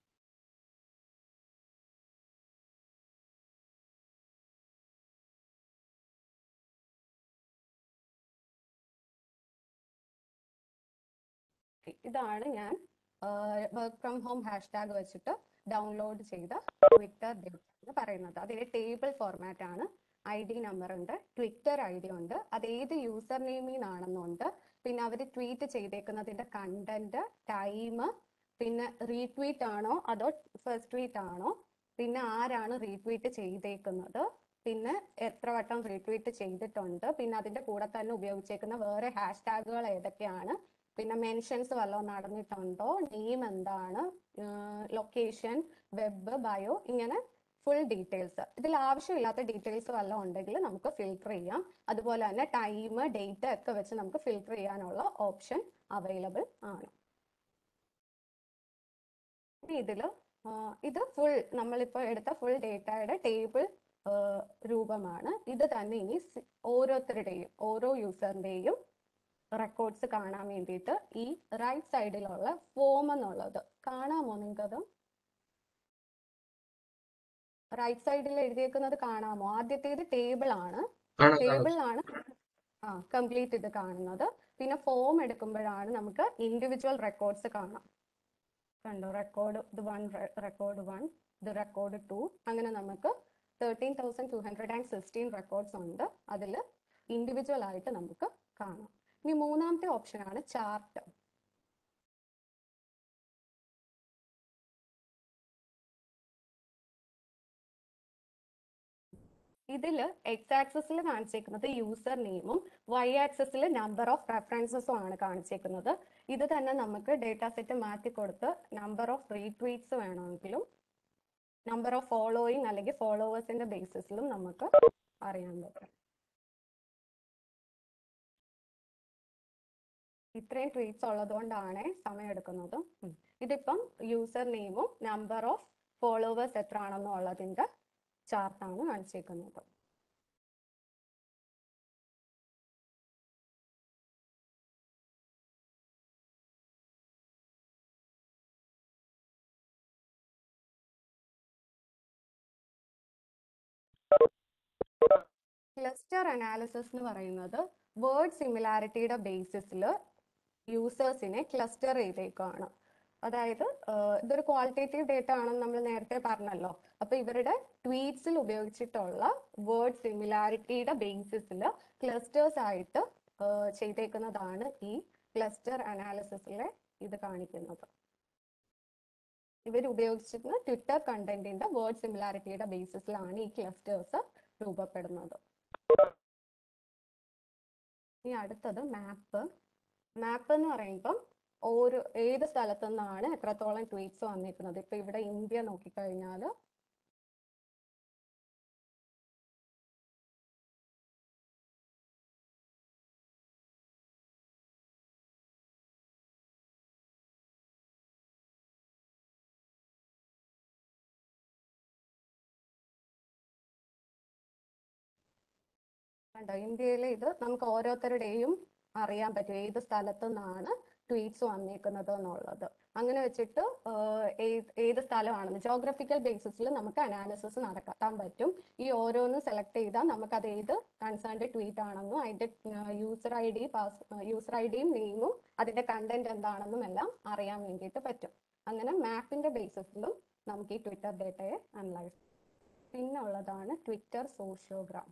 ഇതാണ് ഞാൻ വർക്ക് ഫ്രം ഹോം ഹാഷ്ടാഗ് വെച്ചിട്ട് ഡൗൺലോഡ് ചെയ്ത ട്വിറ്റർ ഡേറ്റ എന്ന് പറയുന്നത് അതിൽ ടേബിൾ ഫോർമാറ്റ് ആണ് ഐ ഡി നമ്പർ ഉണ്ട് ട്വിറ്റർ ഐ ഡി ഉണ്ട് അത് ഏത് യൂസർ നെയിമിൽ നിന്നാണെന്നുണ്ട് പിന്നെ അവർ ട്വീറ്റ് ചെയ്തേക്കുന്നതിന്റെ കണ്ടന്റ് ടൈം പിന്നെ റീട്വീറ്റ് ആണോ അതോ ഫസ്റ്റ് ട്വീറ്റ് ആണോ പിന്നെ ആരാണ് റീട്വീറ്റ് ചെയ്തേക്കുന്നത് പിന്നെ എത്ര വട്ടം റീട്വീറ്റ് ചെയ്തിട്ടുണ്ട് പിന്നെ അതിന്റെ കൂടെ തന്നെ ഉപയോഗിച്ചേക്കുന്ന വേറെ ഹാഷ്ടാഗുകൾ ഏതൊക്കെയാണ് പിന്നെ മെൻഷൻസ് വല്ലതും നടന്നിട്ടുണ്ടോ നെയിം എന്താണ് ലൊക്കേഷൻ വെബ് ബയോ ഇങ്ങനെ ഫുൾ ഡീറ്റെയിൽസ് ഇതിൽ ആവശ്യമില്ലാത്ത ഡീറ്റെയിൽസ് വല്ലതും ഉണ്ടെങ്കിൽ നമുക്ക് ഫിൽട്ടർ ചെയ്യാം അതുപോലെ തന്നെ ടൈം ഡേറ്റ് ഒക്കെ വെച്ച് നമുക്ക് ഫിൽട്ടർ ചെയ്യാനുള്ള ഓപ്ഷൻ അവൈലബിൾ ആണ് ഇതിൽ ഇത് ഫുൾ നമ്മളിപ്പോൾ എടുത്ത ഫുൾ ഡേറ്റയുടെ ടേബിൾ രൂപമാണ് ഇത് തന്നെ ഇനി സി- ഓരോരുത്തരുടെയും ഓരോ യൂസറിന്റെയും റെക്കോർഡ്സ് കാണാൻ വേണ്ടിയിട്ട് ഈ റൈറ്റ് സൈഡിലുള്ള ഫോം എന്നുള്ളത് കാണാമോ നിങ്ങൾക്കത് റൈറ്റ് സൈഡിൽ എഴുതിയേക്കുന്നത് കാണാമോ ആദ്യത്തേത് ടേബിൾ ആണ് കാണാം കാണാം ടേബിളിലാണ് ആ കംപ്ലീറ്റ് ഇത് കാണുന്നത് പിന്നെ ഫോം എടുക്കുമ്പോഴാണ് നമുക്ക് ഇൻഡിവിജ്വൽ റെക്കോർഡ്സ് കാണാം കണ്ടോ റെക്കോർഡ് ഇത് വൺ റെക്കോർഡ് വൺ ഇത് റെക്കോർഡ് ടു അങ്ങനെ നമുക്ക് thirteen thousand two hundred and sixteen records ഉണ്ട് അതിൽ ഇൻഡിവിജ്വൽ ആയിട്ട് നമുക്ക് കാണാം ഇനി മൂന്നാമത്തെ ഓപ്ഷൻ ആണ് ചാർട്ട് ഇതിൽ എക്സ് ആക്സസിൽ കാണിച്ചേക്കുന്നത് യൂസർ നെയിമും വൈ ആക്സസിൽ നമ്പർ ഓഫ് റെഫറൻസസും ആണ് കാണിച്ചേക്കുന്നത് ഇത് തന്നെ നമുക്ക് ഡേറ്റ സെറ്റ് മാറ്റി കൊടുത്ത് നമ്പർ ഓഫ് റീട്വീറ്റ്സ് വേണമെങ്കിലും നമ്പർ ഓഫ് ഫോളോയിങ് അല്ലെങ്കിൽ ഫോളോവേഴ്സിന്റെ ബേസിസിലും നമുക്ക് അറിയാൻ പറ്റും ഇത്രയും ട്വീറ്റ്സ് ഉള്ളത് കൊണ്ടാണ് സമയം എടുക്കുന്നത് ഉം. ഇതിപ്പം യൂസർ നെയിമും നമ്പർ ഓഫ് ഫോളോവേഴ്സ് എത്ര ആണെന്നുള്ളതിന്റെ ചാർട്ടാണ് കാണിച്ചേക്കുന്നത് ക്ലസ്റ്റർ അനാലിസിസ് എന്ന് പറയുന്നത് വേർഡ് സിമിലാരിറ്റിയുടെ ബേസിസിൽ യൂസേഴ്സിനെ ക്ലസ്റ്റർ ചെയ്തേക്കാണ് അതായത് ആഹ് ഇതൊരു ക്വാളിറ്റേറ്റീവ് ഡേറ്റ ആണെന്ന് നമ്മൾ നേരത്തെ പറഞ്ഞല്ലോ അപ്പൊ ഇവരുടെ ട്വീറ്റ്സിൽ ഉപയോഗിച്ചിട്ടുള്ള വേർഡ് സിമിലാരിറ്റിയുടെ ബേസിസിൽ ക്ലസ്റ്റേഴ്സ് ആയിട്ട് ആഹ് ചെയ്തേക്കുന്നതാണ് ഈ ക്ലസ്റ്റർ അനാലിസിസിലെ ഇത് കാണിക്കുന്നത് ഇവർ ഉപയോഗിച്ചിരുന്ന ട്വിറ്റർ കണ്ടന്റിന്റെ വേർഡ് സിമിലാരിറ്റിയുടെ ബേസിസിലാണ് ഈ ക്ലസ്റ്റേഴ്സ് രൂപപ്പെടുന്നത് ഇനി അടുത്തത് മാപ്പ് മാപ്പ് എന്ന് പറയുമ്പം ഓരോ ഏത് സ്ഥലത്തു നിന്നാണ് എത്രത്തോളം ട്വീറ്റ്സ് വന്നിരിക്കുന്നത് ഇപ്പൊ ഇവിടെ ഇന്ത്യ നോക്കിക്കഴിഞ്ഞാൽ കണ്ടോ ഇന്ത്യയിലെ ഇത് നമുക്ക് ഓരോരുത്തരുടെയും അറിയാൻ പറ്റും ഏത് സ്ഥലത്തു നിന്നാണ് ട്വീറ്റ്സ് വന്നേക്കുന്നത് എന്നുള്ളത് അങ്ങനെ വെച്ചിട്ട് ആഹ് ഏത് ഏത് സ്ഥലമാണെന്ന് ജോഗ്രഫിക്കൽ ബേസിസിൽ നമുക്ക് അനാലിസിസ് നടത്താൻ പറ്റും ഈ ഓരോന്ന് സെലക്ട് ചെയ്താൽ നമുക്ക് അത് ഏത് കൺസേൺഡ് ട്വീറ്റ് ആണെന്നും അതിന്റെ user I D pass user I ഡിയും നെയിമും അതിന്റെ കണ്ടന്റ് എന്താണെന്നും എല്ലാം അറിയാൻ വേണ്ടിയിട്ട് പറ്റും അങ്ങനെ മാപ്പിന്റെ ബേസിസിലും നമുക്ക് ഈ ട്വിറ്റർ ഡേറ്റയെ അനലൈസ് പിന്നെ ഉള്ളതാണ് ട്വിറ്റർ സോഷ്യോഗ്രാം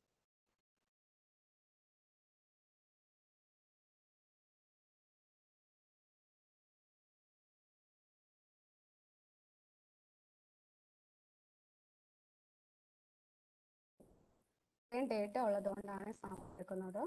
ഡേറ്റ ഉള്ളതുകൊണ്ടാണ് സാമ്പിൾ എടുക്കുന്നത്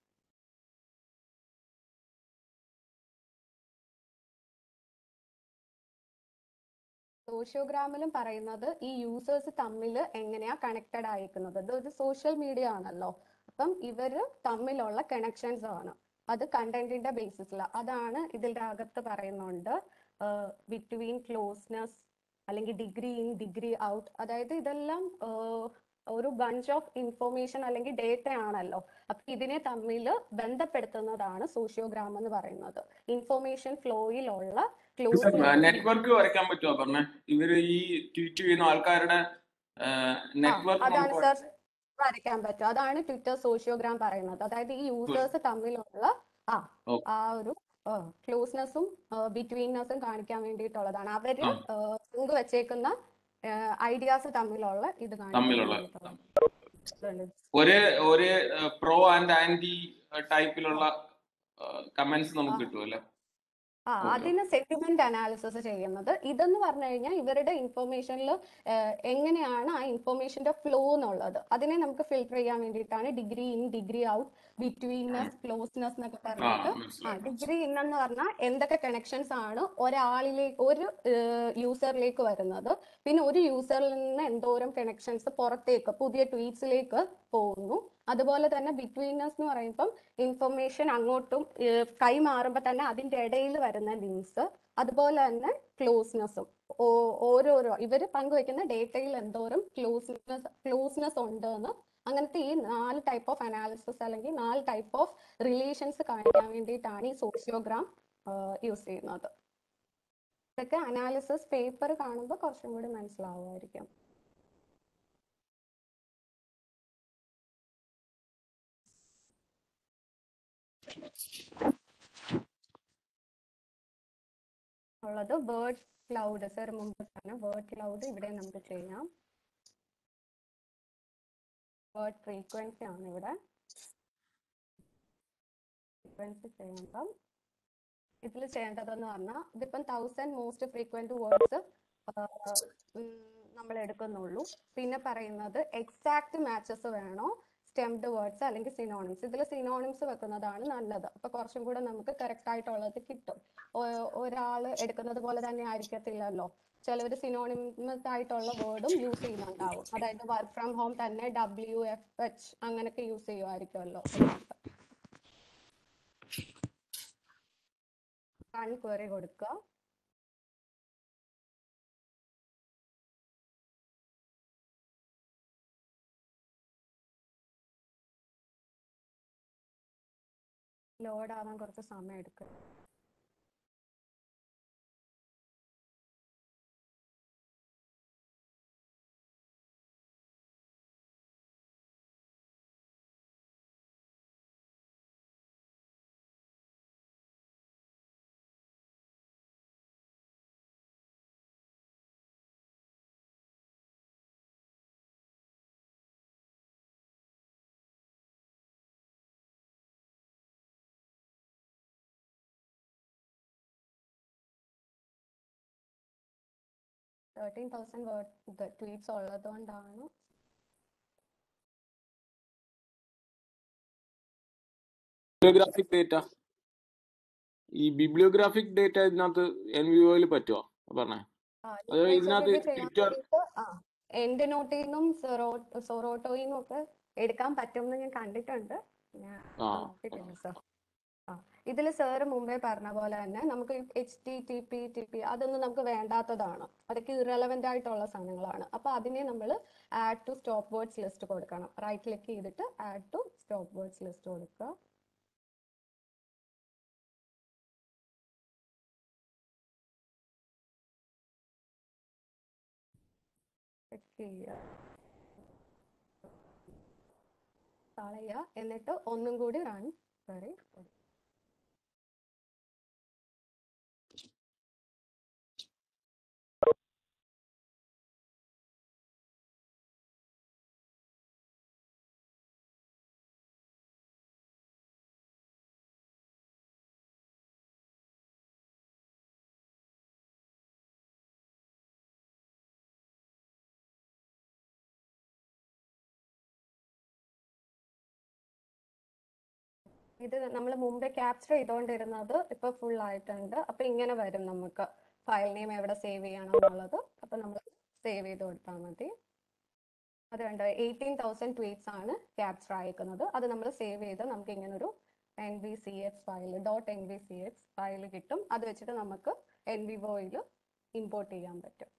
സോഷ്യോഗ്രാമിലും പറയുന്നത് ഈ യൂസേഴ്സ് തമ്മിൽ എങ്ങനെയാ കണക്റ്റഡ് ആയിരിക്കുന്നത് ഇത് ഒരു സോഷ്യൽ മീഡിയ ആണല്ലോ അപ്പം ഇവര് തമ്മിലുള്ള കണക്ഷൻസ് ആണ് അത് കണ്ടന്റിന്റെ ബേസിസിൽ അതാണ് ഇതിന്റെ അകത്ത് പറയുന്നുണ്ട് ബിറ്റ്വീൻ ക്ലോസ്നെസ് അല്ലെങ്കിൽ ഡിഗ്രി ഇൻ ഡിഗ്രി ഔട്ട് അതായത് ഇതെല്ലാം ആഹ് ഒരു ബഞ്ച് ഓഫ് ഇൻഫോർമേഷൻ അല്ലെങ്കിൽ ഡേറ്റ ആണല്ലോ അപ്പൊ ഇതിനെ തമ്മിൽ ബന്ധപ്പെടുത്തുന്നതാണ് സോഷ്യോഗ്രാം എന്ന് പറയുന്നത് ഇൻഫോർമേഷൻ ഫ്ലോയിലുള്ള ക്ലോസ് നെറ്റ്വർക്ക് വരയ്ക്കാൻ പറ്റുമോ പറഞ്ഞേ ഇവര് ഈ ട്വീറ്റ് ചെയ്യുന്ന ആൾക്കാരുടെ നെറ്റ്വർക്ക് അതാണ് സർ വരയ്ക്കാൻ പറ്റും അതാണ് ട്വിറ്റർ സോഷ്യോഗ്രാം പറയുന്നത് അതായത് ഈ യൂസേഴ്സ് തമ്മിലുള്ള ആ Okay. ആ ഒരു ക്ലോസ്നെസ്സും ബിറ്റ്വീൻനെസ്സും കാണിക്കാൻ വേണ്ടിയിട്ടുള്ളതാണ് അവര് ആ. പങ്കുവച്ചേക്കുന്ന ഐഡിയാസ് തമ്മിലുള്ള ഇത് കാണിക്കാൻ തമ്മിലുള്ള വേണ്ടിയിട്ടുള്ളതാണ്. ഒരേ ഒരേ പ്രോ ആൻഡ് ആന്റി ടൈപ്പിലുള്ള കമന്റ്സ് നമുക്ക് കിട്ടും അല്ലെ ആ അതിന് സെന്റിമെന്റ് അനാലിസിസ് ചെയ്യുന്നത് ഇതെന്ന് പറഞ്ഞു കഴിഞ്ഞാൽ ഇവരുടെ ഇൻഫർമേഷനിൽ എങ്ങനെയാണ് ആ ഇൻഫർമേഷന്റെ ഫ്ലോ എന്നുള്ളത് അതിനെ നമുക്ക് ഫിൽട്ടർ ചെയ്യാൻ വേണ്ടിയിട്ടാണ് degree in degree out betweenness closeness എന്നൊക്കെ ആ പറഞ്ഞിട്ട് ആ മനസ്സിലായി ഡിഗ്രി ഇൻ എന്ന് പറഞ്ഞാൽ എന്തൊക്കെ കണക്ഷൻസ് ആണ് ഒരാളിലേക്ക് ഒരു യൂസറിലേക്ക് വരുന്നത് പിന്നെ ഒരു യൂസറിൽ നിന്ന് എന്തോരം കണക്ഷൻസ് പുറത്തേക്ക് പുതിയ ട്വീറ്റ്സിലേക്ക് പോകുന്നു അതുപോലെ തന്നെ ബിറ്റ്വീനസ് എന്ന് പറയുമ്പം ഇൻഫർമേഷൻ അങ്ങോട്ടും ഏഹ്, കൈമാറുമ്പോൾ തന്നെ അതിന്റെ ഇടയിൽ വരുന്ന ലിങ്ക്സ് അതുപോലെ തന്നെ ക്ലോസ്നെസ്സും ഓരോരോ ഇവർ പങ്കുവെക്കുന്ന ഡേറ്റയിൽ എന്തോരം ക്ലോസ്നെസ് ക്ലോസ്നെസ് ഉണ്ട് എന്ന് അങ്ങനത്തെ ഈ നാല് ടൈപ്പ് ഓഫ് അനാലിസിസ് അല്ലെങ്കിൽ നാല് ടൈപ്പ് ഓഫ് റിലേഷൻസ് കാണിക്കാൻ വേണ്ടിയിട്ടാണ് ഈ സോഷ്യോഗ്രാം യൂസ് ചെയ്യുന്നത് ഇതൊക്കെ അനാലിസിസ് പേപ്പർ കാണുമ്പോൾ കുറച്ചും കൂടി മനസ്സിലാവുമായിരിക്കും ഉള്ളത് വേർഡ് ക്ലൗഡ് സർ മുമ്പ് തന്നെ വേർഡ് ക്ലൗഡ് ഇവിടെ നമുക്ക് ചെയ്യാം വേർഡ് ഫ്രീക്വൻസി ആണ് ഇവിടെ ഫ്രീക്വൻസി ചെയ്യുമ്പം ഇതിൽ ചെയ്യേണ്ടതെന്ന് പറഞ്ഞാൽ ഇതിപ്പം തൗസൻഡ് മോസ്റ്റ് ഫ്രീക്വന്റ് വേർഡ്സ് നമ്മൾ എടുക്കുന്നുള്ളൂ പിന്നെ പറയുന്നത് എക്സാക്ട് മാച്ചസ് വേണോ സ്റ്റെംഡ് വേർഡ്സ് അല്ലെങ്കിൽ സിനോണിംസ് ഇതിൽ സിനോണിംസ് വെക്കുന്നതാണ് നല്ലത് അപ്പൊ കുറച്ചും കൂടെ നമുക്ക് കറക്റ്റ് ആയിട്ടുള്ളത് കിട്ടും ഒരാൾ എടുക്കുന്നത് പോലെ തന്നെ ആയിരിക്കത്തില്ലല്ലോ ചിലവർ സിനോണിമസ് ആയിട്ടുള്ള വേർഡും യൂസ് ചെയ്യുന്നുണ്ടാവും അതായത് വർക്ക് ഫ്രം ഹോം തന്നെ ഡബ്ല്യു എഫ് എച്ച് അങ്ങനെയൊക്കെ യൂസ് ചെയ്യുമായിരിക്കുമല്ലോ റൺ ക്വറി കൊടുക്കുക ലോഡ് ആവാൻ കുറച്ച് സമയം എടുക്കും തേർട്ടീൻ തൗസൻഡ് വേർഡ് ട്വീറ്റ്സ് ഉള്ളത് കൊണ്ടാണ് ബിബ്ലിയോഗ്രാഫിക് ഡേറ്റ ഈ ബിബ്ലിയോഗ്രാഫിക് ഡേറ്റ ഇതിനകത്ത് എൻ വി ഒയിൽ പറ്റുമോ പറഞ്ഞേ അത് ഇതിനകത്ത് ട്വിറ്റർ എൻഡ് നോട്ടിൽ നിന്നും സൊറോട്ടോയിൽ നിന്നും ഒക്കെ എടുക്കാൻ പറ്റുമെന്ന് ഞാൻ കണ്ടിട്ടുണ്ട് ഞാൻ ആ നോക്കിയിട്ടില്ല സർ ആ ഇതിൽ സാറ് മുമ്പേ പറഞ്ഞ പോലെ തന്നെ നമുക്ക് H T T P T P അതൊന്നും നമുക്ക് വേണ്ടാത്തതാണ് അതൊക്കെ ഇറലവൻ്റ് ആയിട്ടുള്ള സാധനങ്ങളാണ് അപ്പോൾ അതിനെ നമ്മൾ add to stop words list കൊടുക്കണം റൈറ്റ് ക്ലിക്ക് ചെയ്തിട്ട് add to stop words list കൊടുക്കുക ചെക്ക് ചെയ്യുക കളയുക എന്നിട്ട് ഒന്നും കൂടി റൺ സോറി ഇത് നമ്മൾ മുമ്പേ ക്യാപ്ചർ ചെയ്തുകൊണ്ടിരുന്നത് ഇപ്പൊ ഫുൾ ആയിട്ടുണ്ട് അപ്പൊ ഇങ്ങനെ വരും നമുക്ക് ഫയൽ നെയിം എവിടെ സേവ് ചെയ്യണം എന്നുള്ളത് അപ്പൊ നമ്മൾ സേവ് ചെയ്ത് കൊടുത്താൽ മതി അത് കണ്ടോ എയ്റ്റീൻ തൗസൻഡ് ട്വീറ്റ്സ് ആണ് ക്യാപ്ചർ അയക്കുന്നത് അത് നമ്മൾ സേവ് ചെയ്ത് നമുക്ക് ഇങ്ങനെ ഒരു N V C X file dot N V C X file കിട്ടും അത് വെച്ചിട്ട് നമുക്ക് എൻ വിവോയിൽ ഇമ്പോർട്ട് ചെയ്യാൻ പറ്റും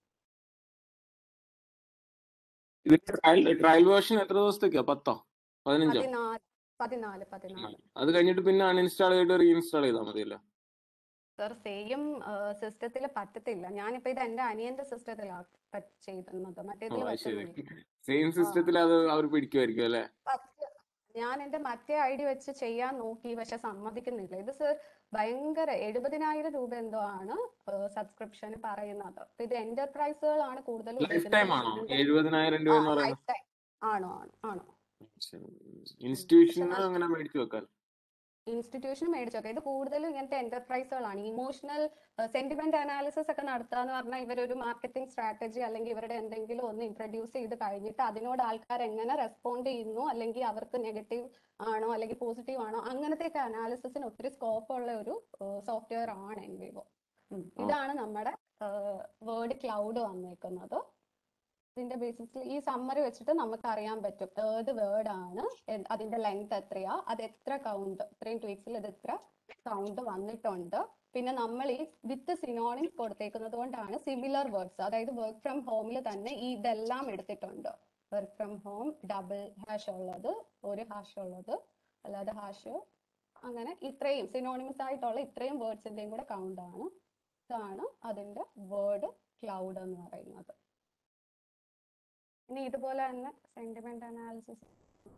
ഇതിന്റെ ട്രയൽ ട്രയൽ വേർഷൻ എത്ര ദിവസത്തേക്കാ പത്തോ പതിനഞ്ചോ പതിനാല് പതിനാല് പതിനാല് അത് കഴിഞ്ഞിട്ട് പിന്നെ അൺഇൻസ്റ്റാൾ ചെയ്തിട്ട് റീഇൻസ്റ്റാൾ ചെയ്താൽ മതിയല്ലോ സർ സെയിം സിസ്റ്റത്തിൽ പറ്റത്തില്ല ഞാനിപ്പോ ഇത് എന്റെ അനിയന്റെ സിസ്റ്റത്തിലാണ് ചെയ്യുന്നത് ഓ മറ്റേതിൽ അത് ശരി പറ്റുന്നില്ല സെയിം സിസ്റ്റത്തിൽ അത് അവർ പിടിക്കുമായിരിക്കും അല്ലേ പക്ഷെ ഞാൻ എന്റെ മറ്റേ ഐ ഡി വെച്ച് ചെയ്യാൻ നോക്കി പക്ഷെ സമ്മതിക്കുന്നില്ല ഇത് സർ ഭയങ്കര എഴുപതിനായിരം രൂപ എന്തോ ആണ് സബ്സ്ക്രിപ്ഷന് പറയുന്നത് അപ്പൊ ഇത് എന്റർപ്രൈസുകളാണ് കൂടുതൽ ലൈഫ് ടൈം ആണോ എഴുപതിനായിരം രൂപ എന്ന് പറയുന്നത് ലൈഫ് ടൈം ആണോ ആണ് ആണോ ഇൻസ്റ്റിറ്റ്യൂഷന് അങ്ങനെ മേടിച്ചു വെക്കാൻ ഇൻസ്റ്റിറ്റ്യൂഷൻ മേടിച്ചൊക്കെ ഇത് കൂടുതലും ഇങ്ങനത്തെ എന്റർപ്രൈസുകളാണ് ഇമോഷണൽ സെന്റിമെന്റ് അനാലിസിസ് ഒക്കെ നടത്തുക എന്ന് പറഞ്ഞാൽ ഇവരൊരു മാർക്കറ്റിംഗ് സ്ട്രാറ്റജി അല്ലെങ്കിൽ ഇവരുടെ എന്തെങ്കിലും ഒന്ന് ഇൻട്രൊഡ്യൂസ് ചെയ്ത് കഴിഞ്ഞിട്ട് അതിനോട് ആൾക്കാർ എങ്ങനെ റെസ്പോണ്ട് ചെയ്യുന്നു അല്ലെങ്കിൽ അവർക്ക് നെഗറ്റീവ് ആണോ അല്ലെങ്കിൽ പോസിറ്റീവ് ആണോ അങ്ങനത്തെയൊക്കെ അനാലിസിസിന് ഒത്തിരി സ്കോപ്പ് ഉള്ള ഒരു സോഫ്റ്റ്വെയർ ആണ് എൻവിവോ ഇതാണ് നമ്മുടെ വേർഡ് ക്ലൗഡ് വന്നേക്കുന്നത് ഇതിന്റെ ബേസിസിൽ ഈ സമ്മറി വെച്ചിട്ട് നമുക്ക് അറിയാൻ പറ്റും ഏത് വേർഡ് ആണ് എ- അതിന്റെ ലെങ്ത് എത്രയാ അത് എത്ര കൗണ്ട് ഇത്രയും ട്വീറ്റ്സിൽ ഇത് എത്ര കൗണ്ട് വന്നിട്ടുണ്ട് പിന്നെ നമ്മൾ ഈ വിത്ത് സിനോണിംസ് കൊടുത്തേക്കുന്നത് കൊണ്ടാണ് സിമിലർ വേർഡ്സ് അതായത് വർക്ക് ഫ്രം ഹോമിൽ തന്നെ ഈ ഇതെല്ലാം എടുത്തിട്ടുണ്ട് work from home double hash ഉള്ളത് ഒരു ഹാഷ് ഉള്ളത് അല്ലാതെ ഹാഷ് അങ്ങനെ ഇത്രയും സിനോണിമസ് ആയിട്ടുള്ള ഇത്രയും വേർഡ്സിന്റെയും കൂടെ കൗണ്ട് ആണ് ഇതാണ് അതിന്റെ വേർഡ് ക്ലൗഡ് എന്ന് പറയുന്നത് ഇനി ഇതുപോലെ തന്നെ സെന്റിമെന്റ് അനാലിസിസ്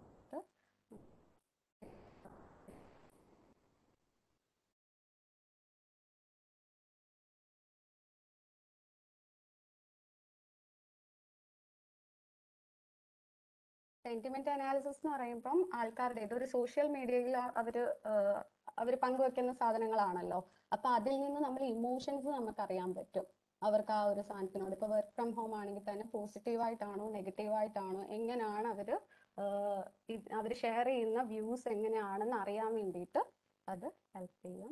സെന്റിമെന്റ് അനാലിസിസ് എന്ന് പറയുമ്പം ആൾക്കാരുടെ ഇതൊരു സോഷ്യൽ മീഡിയയിൽ അവര് ആഹ് അവര് പങ്കുവെക്കുന്ന സാധനങ്ങളാണല്ലോ അപ്പൊ അതിൽ നിന്ന് നമ്മൾ ഇമോഷൻസ് നമുക്ക് അറിയാൻ പറ്റും അവർക്ക് ആ ഒരു സാധനത്തിനോട് ഇപ്പൊ വർക്ക് ഫ്രം ഹോം ആണെങ്കിൽ തന്നെ പോസിറ്റീവ് ആയിട്ടാണോ നെഗറ്റീവ് ആയിട്ടാണോ എങ്ങനെയാണ് അവര് ആഹ് ഇത് അവര് ഷെയർ ചെയ്യുന്ന വ്യൂസ് എങ്ങനെയാണെന്ന് അറിയാൻ വേണ്ടിയിട്ട് അത് ഹെൽപ്പ് ചെയ്യും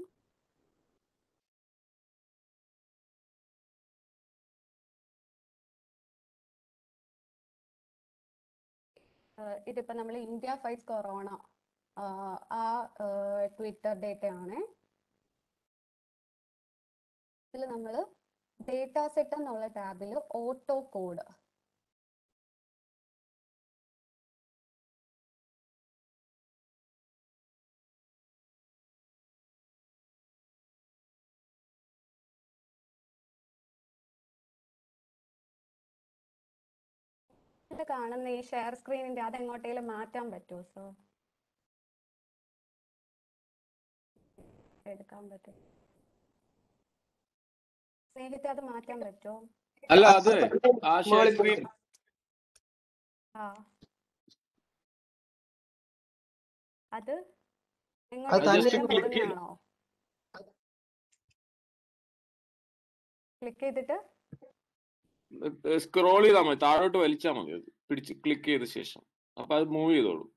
ആഹ് ഇതിപ്പോ നമ്മൾ ഇന്ത്യ ഫൈറ്റ് കൊറോണ ആ ട്വിറ്റർ ഡേറ്റ ആണ് ഇതിൽ നമ്മൾ ഡേറ്റ സെറ്റ് എന്നുള്ള ടാബിൽ ഓട്ടോ കോഡ് ഇത് കാണുന്ന ഈ ഷെയർ സ്ക്രീനിന്റെ അത് എങ്ങോട്ടേലും മാറ്റാൻ പറ്റുമോ സർ എടുക്കാൻ പറ്റും സ്നേഹിത്തെ അത് മാറ്റാൻ പറ്റുമോ അല്ല അത് ആ ഷെയർ സ്ക്രീൻ ആ അത് അത് തന്നെ എങ്ങോട്ടേലും click ചെയ്ത് പോകുന്നതാണോ ക്ലിക്ക് ചെയ്തിട്ട് സ്ക്രോൾ ചെയ്താൽ മതി താഴോട്ട് വലിച്ചാൽ മതി അത് പിടിച്ച് ക്ലിക്ക് ചെയ്ത ശേഷം അപ്പൊ അത് മൂവ് ചെയ്തോളൂ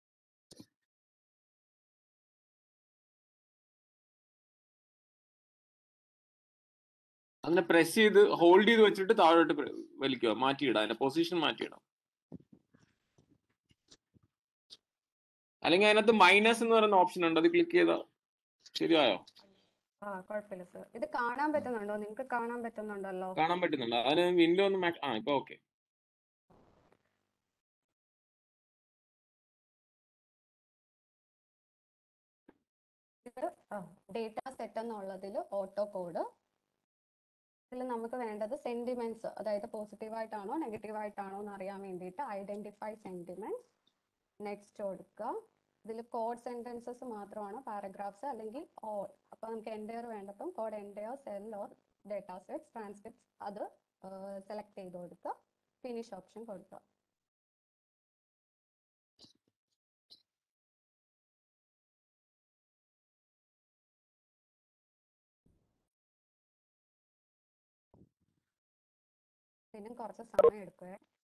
അതിനെ പ്രസ് ചെയ്ത് ഹോൾഡ് ചെയ്ത് വെച്ചിട്ട് താഴോട്ട് പ്ര- വലിക്കുക മാറ്റിയിടാം അതിന്റെ പൊസിഷൻ മാറ്റിയിടാം അല്ലെങ്കിൽ അതിനകത്ത് മൈനസ് എന്ന് പറയുന്ന ഓപ്ഷൻ ഉണ്ട് അത് ക്ലിക്ക് ചെയ്താൽ ശരിയായോ ആ കുഴപ്പമില്ല സർ ഇത് കാണാൻ പറ്റുന്നുണ്ടോ നിങ്ങൾക്ക് കാണാൻ പറ്റുന്നുണ്ടല്ലോ കാണാൻ പറ്റുന്നുണ്ട് അതിന് വിൻഡോ ഒന്ന് മാ- ആ ഇപ്പൊ ഓക്കെ ഇത് ഡേറ്റ സെറ്റ് എന്നുള്ളതിൽ ഓട്ടോ കോഡ് ഇതിൽ നമുക്ക് വേണ്ടത് സെന്റിമെന്റ്സ് അതായത് പോസിറ്റീവ് ആയിട്ടാണോ നെഗറ്റീവ് ആയിട്ടാണോ എന്ന് അറിയാൻ വേണ്ടിയിട്ട് ഐഡന്റിഫൈ സെന്റിമെന്റ്സ് നെക്സ്റ്റ് കൊടുക്കുക ഇതിൽ കോഡ് സെന്റൻസസ് മാത്രമാണ് പാരഗ്രാഫ്സ് അല്ലെങ്കിൽ ഓൾ അപ്പൊ നമുക്ക് എൻഡയർ വേണ്ടപ്പം code entire cell or data sets transcripts അത് സെലക്ട് ചെയ്ത് കൊടുക്കുക ഫിനിഷ് ഓപ്ഷൻ കൊടുക്കുക ഇതിനും കുറച്ച് സമയം എടുക്കുക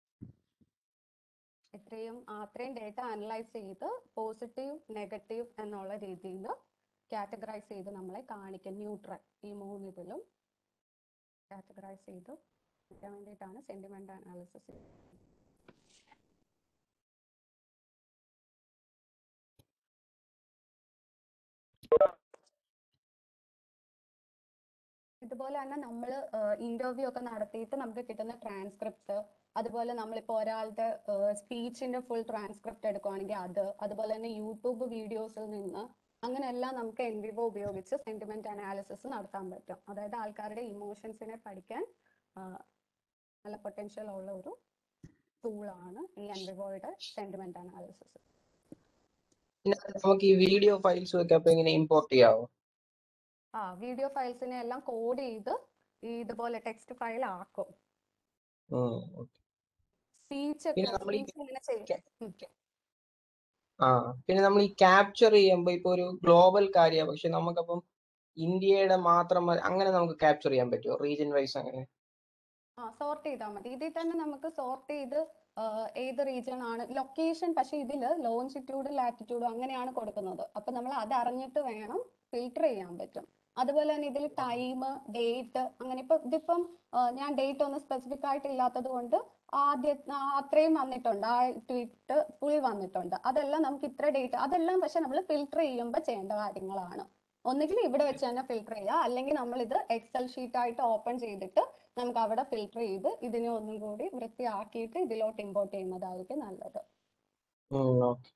ഇത്രയും അത്രയും ഡേറ്റ അനലൈസ് ചെയ്ത് പോസിറ്റീവ് നെഗറ്റീവ് എന്നുള്ള രീതിയിൽ കാറ്റഗറൈസ് ചെയ്ത് നമ്മളെ കാണിക്കും ന്യൂട്രൽ ഈ മൂന്ന് ഇതിലും കാറ്റഗറൈസ് ചെയ്ത് കാണിക്കാൻ വേണ്ടിയിട്ടാണ് സെന്റിമെന്റ് അനാലിസിസ് ഇതുപോലെ തന്നെ നമ്മൾ ഇന്റർവ്യൂ ഒക്കെ നടത്തിയിട്ട് നമുക്ക് കിട്ടുന്ന ട്രാൻസ്ക്രിപ്റ്റ് അതുപോലെ നമ്മളിപ്പോൾ ഒരാളുടെ സ്പീച്ചിന്റെ ഫുൾ ട്രാൻസ്ക്രിപ്റ്റ് എടുക്കുവാണെങ്കിൽ അത് അതുപോലെ തന്നെ യൂട്യൂബ് വീഡിയോസിൽ നിന്ന് അങ്ങനെയെല്ലാം നമുക്ക് എൻ വിവോ ഉപയോഗിച്ച് സെന്റിമെന്റ് അനാലിസിസ് നടത്താൻ പറ്റും അതായത് ആൾക്കാരുടെ ഇമോഷൻസിനെ പഠിക്കാൻ ആ, നല്ല പൊട്ടൻഷ്യൽ ഉള്ള ഒരു ടൂളാണ് ഈ എൻ വിവോയുടെ സെന്റിമെന്റ് അനാലിസിസ് പിന്നെ നമുക്ക് ഈ വീഡിയോ ഫയൽസ് ഒക്കെ അപ്പൊ ഇങ്ങനെ ഇമ്പോർട്ട് ചെയ്യാവോ ആ വീഡിയോ ഫയൽസിനെ എല്ലാം കോഡ് ചെയ്ത് ഈ ഇതുപോലെ ടെക്സ്റ്റ് ഫയൽ ആക്കും ഉം, okay. സ്പീച്ച് പിന്നെ ഒക്കെ നമ്മൾ ഈ സ്പീച്ച് ഇങ്ങനെ ചെയ്യും ഉം. ആ പിന്നെ നമ്മൾ ഈ ക്യാപ്ചർ ചെയ്യുമ്പോൾ ഇപ്പൊ ഒരു ഗ്ലോബൽ കാര്യമാണ് പക്ഷെ നമുക്കപ്പം ഇന്ത്യയുടെ മാത്രം മ- അങ്ങനെ നമുക്ക് ക്യാപ്ചർ ചെയ്യാൻ പറ്റുമോ റീജിയൻ വൈസ് അങ്ങനെ ആ സോർട്ട് ചെയ്താൽ മതി ഇതിൽ തന്നെ നമുക്ക് സോർട്ട് ചെയ്ത് ആ, ഏത് റീജിയൺ ആണ് ലൊക്കേഷൻ പക്ഷെ ഇതില് ലോഞ്ചിറ്റ്യൂഡ് ലാറ്റിറ്റ്യൂഡ് അങ്ങനെയാണ് കൊടുക്കുന്നത് അപ്പൊ നമ്മൾ അത് അറിഞ്ഞിട്ട് വേണം ഫിൽട്ടർ ചെയ്യാൻ പറ്റും അതുപോലെ തന്നെ ഇതിൽ ടൈം ഡേറ്റ് അങ്ങനെ ഇപ്പൊ ഇതിപ്പം ആ, ഞാൻ ഡേറ്റ് ഒന്നും സ്പെസിഫിക് ആയിട്ട് ഇല്ലാത്തത് കൊണ്ട് ആദ്യ ആ, അത്രയും വന്നിട്ടുണ്ട് ആ ട്വീറ്റ് ഫുൾ വന്നിട്ടുണ്ട് അതെല്ലാം നമുക്ക് ഇത്ര ഡേറ്റ് അതെല്ലാം പക്ഷെ നമ്മൾ ഫിൽട്ടർ ചെയ്യുമ്പോൾ ചെയ്യേണ്ട കാര്യങ്ങളാണ് ഒന്നുകിൽ ഇവിടെ വെച്ച് തന്നെ ഫിൽട്ടർ ചെയ്യുക അല്ലെങ്കിൽ നമ്മൾ ഇത് എക്സൽ ഷീറ്റ് ആയിട്ട് ഓപ്പൺ ചെയ്തിട്ട് നമുക്ക് അവിടെ ഫിൽട്ടർ ചെയ്ത് ഇതിനെ ഒന്നും കൂടി വൃത്തിയാക്കിയിട്ട് ഇതിലോട്ട് ഇമ്പോർട്ട് ചെയ്യുന്നതായിരിക്കും നല്ലത് ഉം, okay.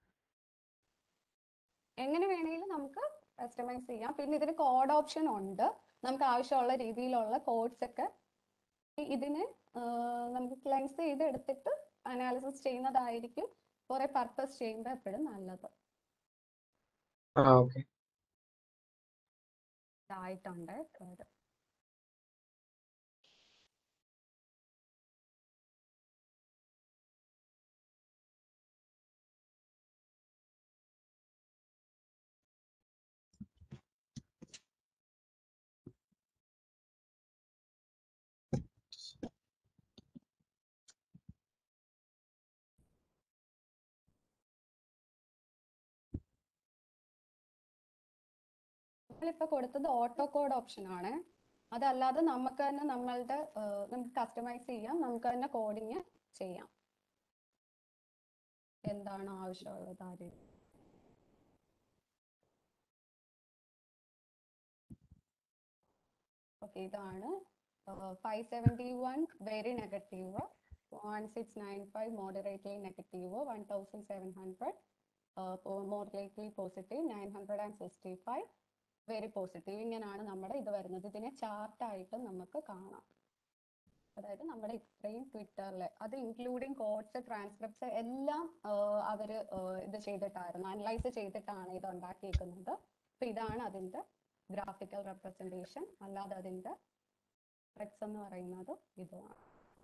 എങ്ങനെ വേണമെങ്കിലും നമുക്ക് കസ്റ്റമൈസ് ചെയ്യാം പിന്നെ ഇതിന് കോഡ് ഓപ്ഷൻ ഉണ്ട് നമുക്ക് ആവശ്യമുള്ള രീതിയിലുള്ള കോഡ്സ് ഒക്കെ ഈ ഇതിന് ആഹ് നമുക്ക് ക്ലെൻസ് ചെയ്ത് എടുത്തിട്ട് അനാലിസിസ് ചെയ്യുന്നതായിരിക്കും കുറെ പർപ്പസ് ചെയ്യുമ്പോൾ എപ്പോഴും നല്ലത് ആ ഓക്കെ ഇതായിട്ടുണ്ട് code. നമ്മളിപ്പോ കൊടുത്തത് ഓട്ടോ കോഡ് ഓപ്ഷൻ ആണ് അതല്ലാതെ നമുക്ക് തന്നെ നമ്മളുടെ ആഹ് നമുക്ക് കസ്റ്റമൈസ് ചെയ്യാം നമുക്ക് തന്നെ കോഡിങ് ചെയ്യാം എന്താണ് ആവശ്യമുള്ളത് ആ രീതി ഓക്കെ ഇതാണ് five seventy one very negative one six nine five moderately negative one thousand seven hundred moderately positive nine hundred and sixty five very positive ഇങ്ങനെയാണ് നമ്മുടെ ഇത് വരുന്നത് ഇതിനെ ചാർട്ടായിട്ട് നമുക്ക് കാണാം അതായത് നമ്മുടെ ഇത്രയും ട്വിറ്ററിൽ അത് ഇൻക്ലൂഡിങ് കോഡ്സ് ട്രാൻസ്ക്രിപ്റ്റ്സ് എല്ലാം ആഹ് അവര് ആഹ് ഇത് ചെയ്തിട്ടായിരുന്നു അനലൈസ് ചെയ്തിട്ടാണ് ഇത് ഉണ്ടാക്കിയിരിക്കുന്നത് അപ്പൊ ഇതാണ് അതിന്റെ ഗ്രാഫിക്കൽ റെപ്രസെന്റേഷൻ അല്ലാതെ അതിന്റെ ട്രിക്സ് എന്ന് പറയുന്നത് ഇതുമാണ്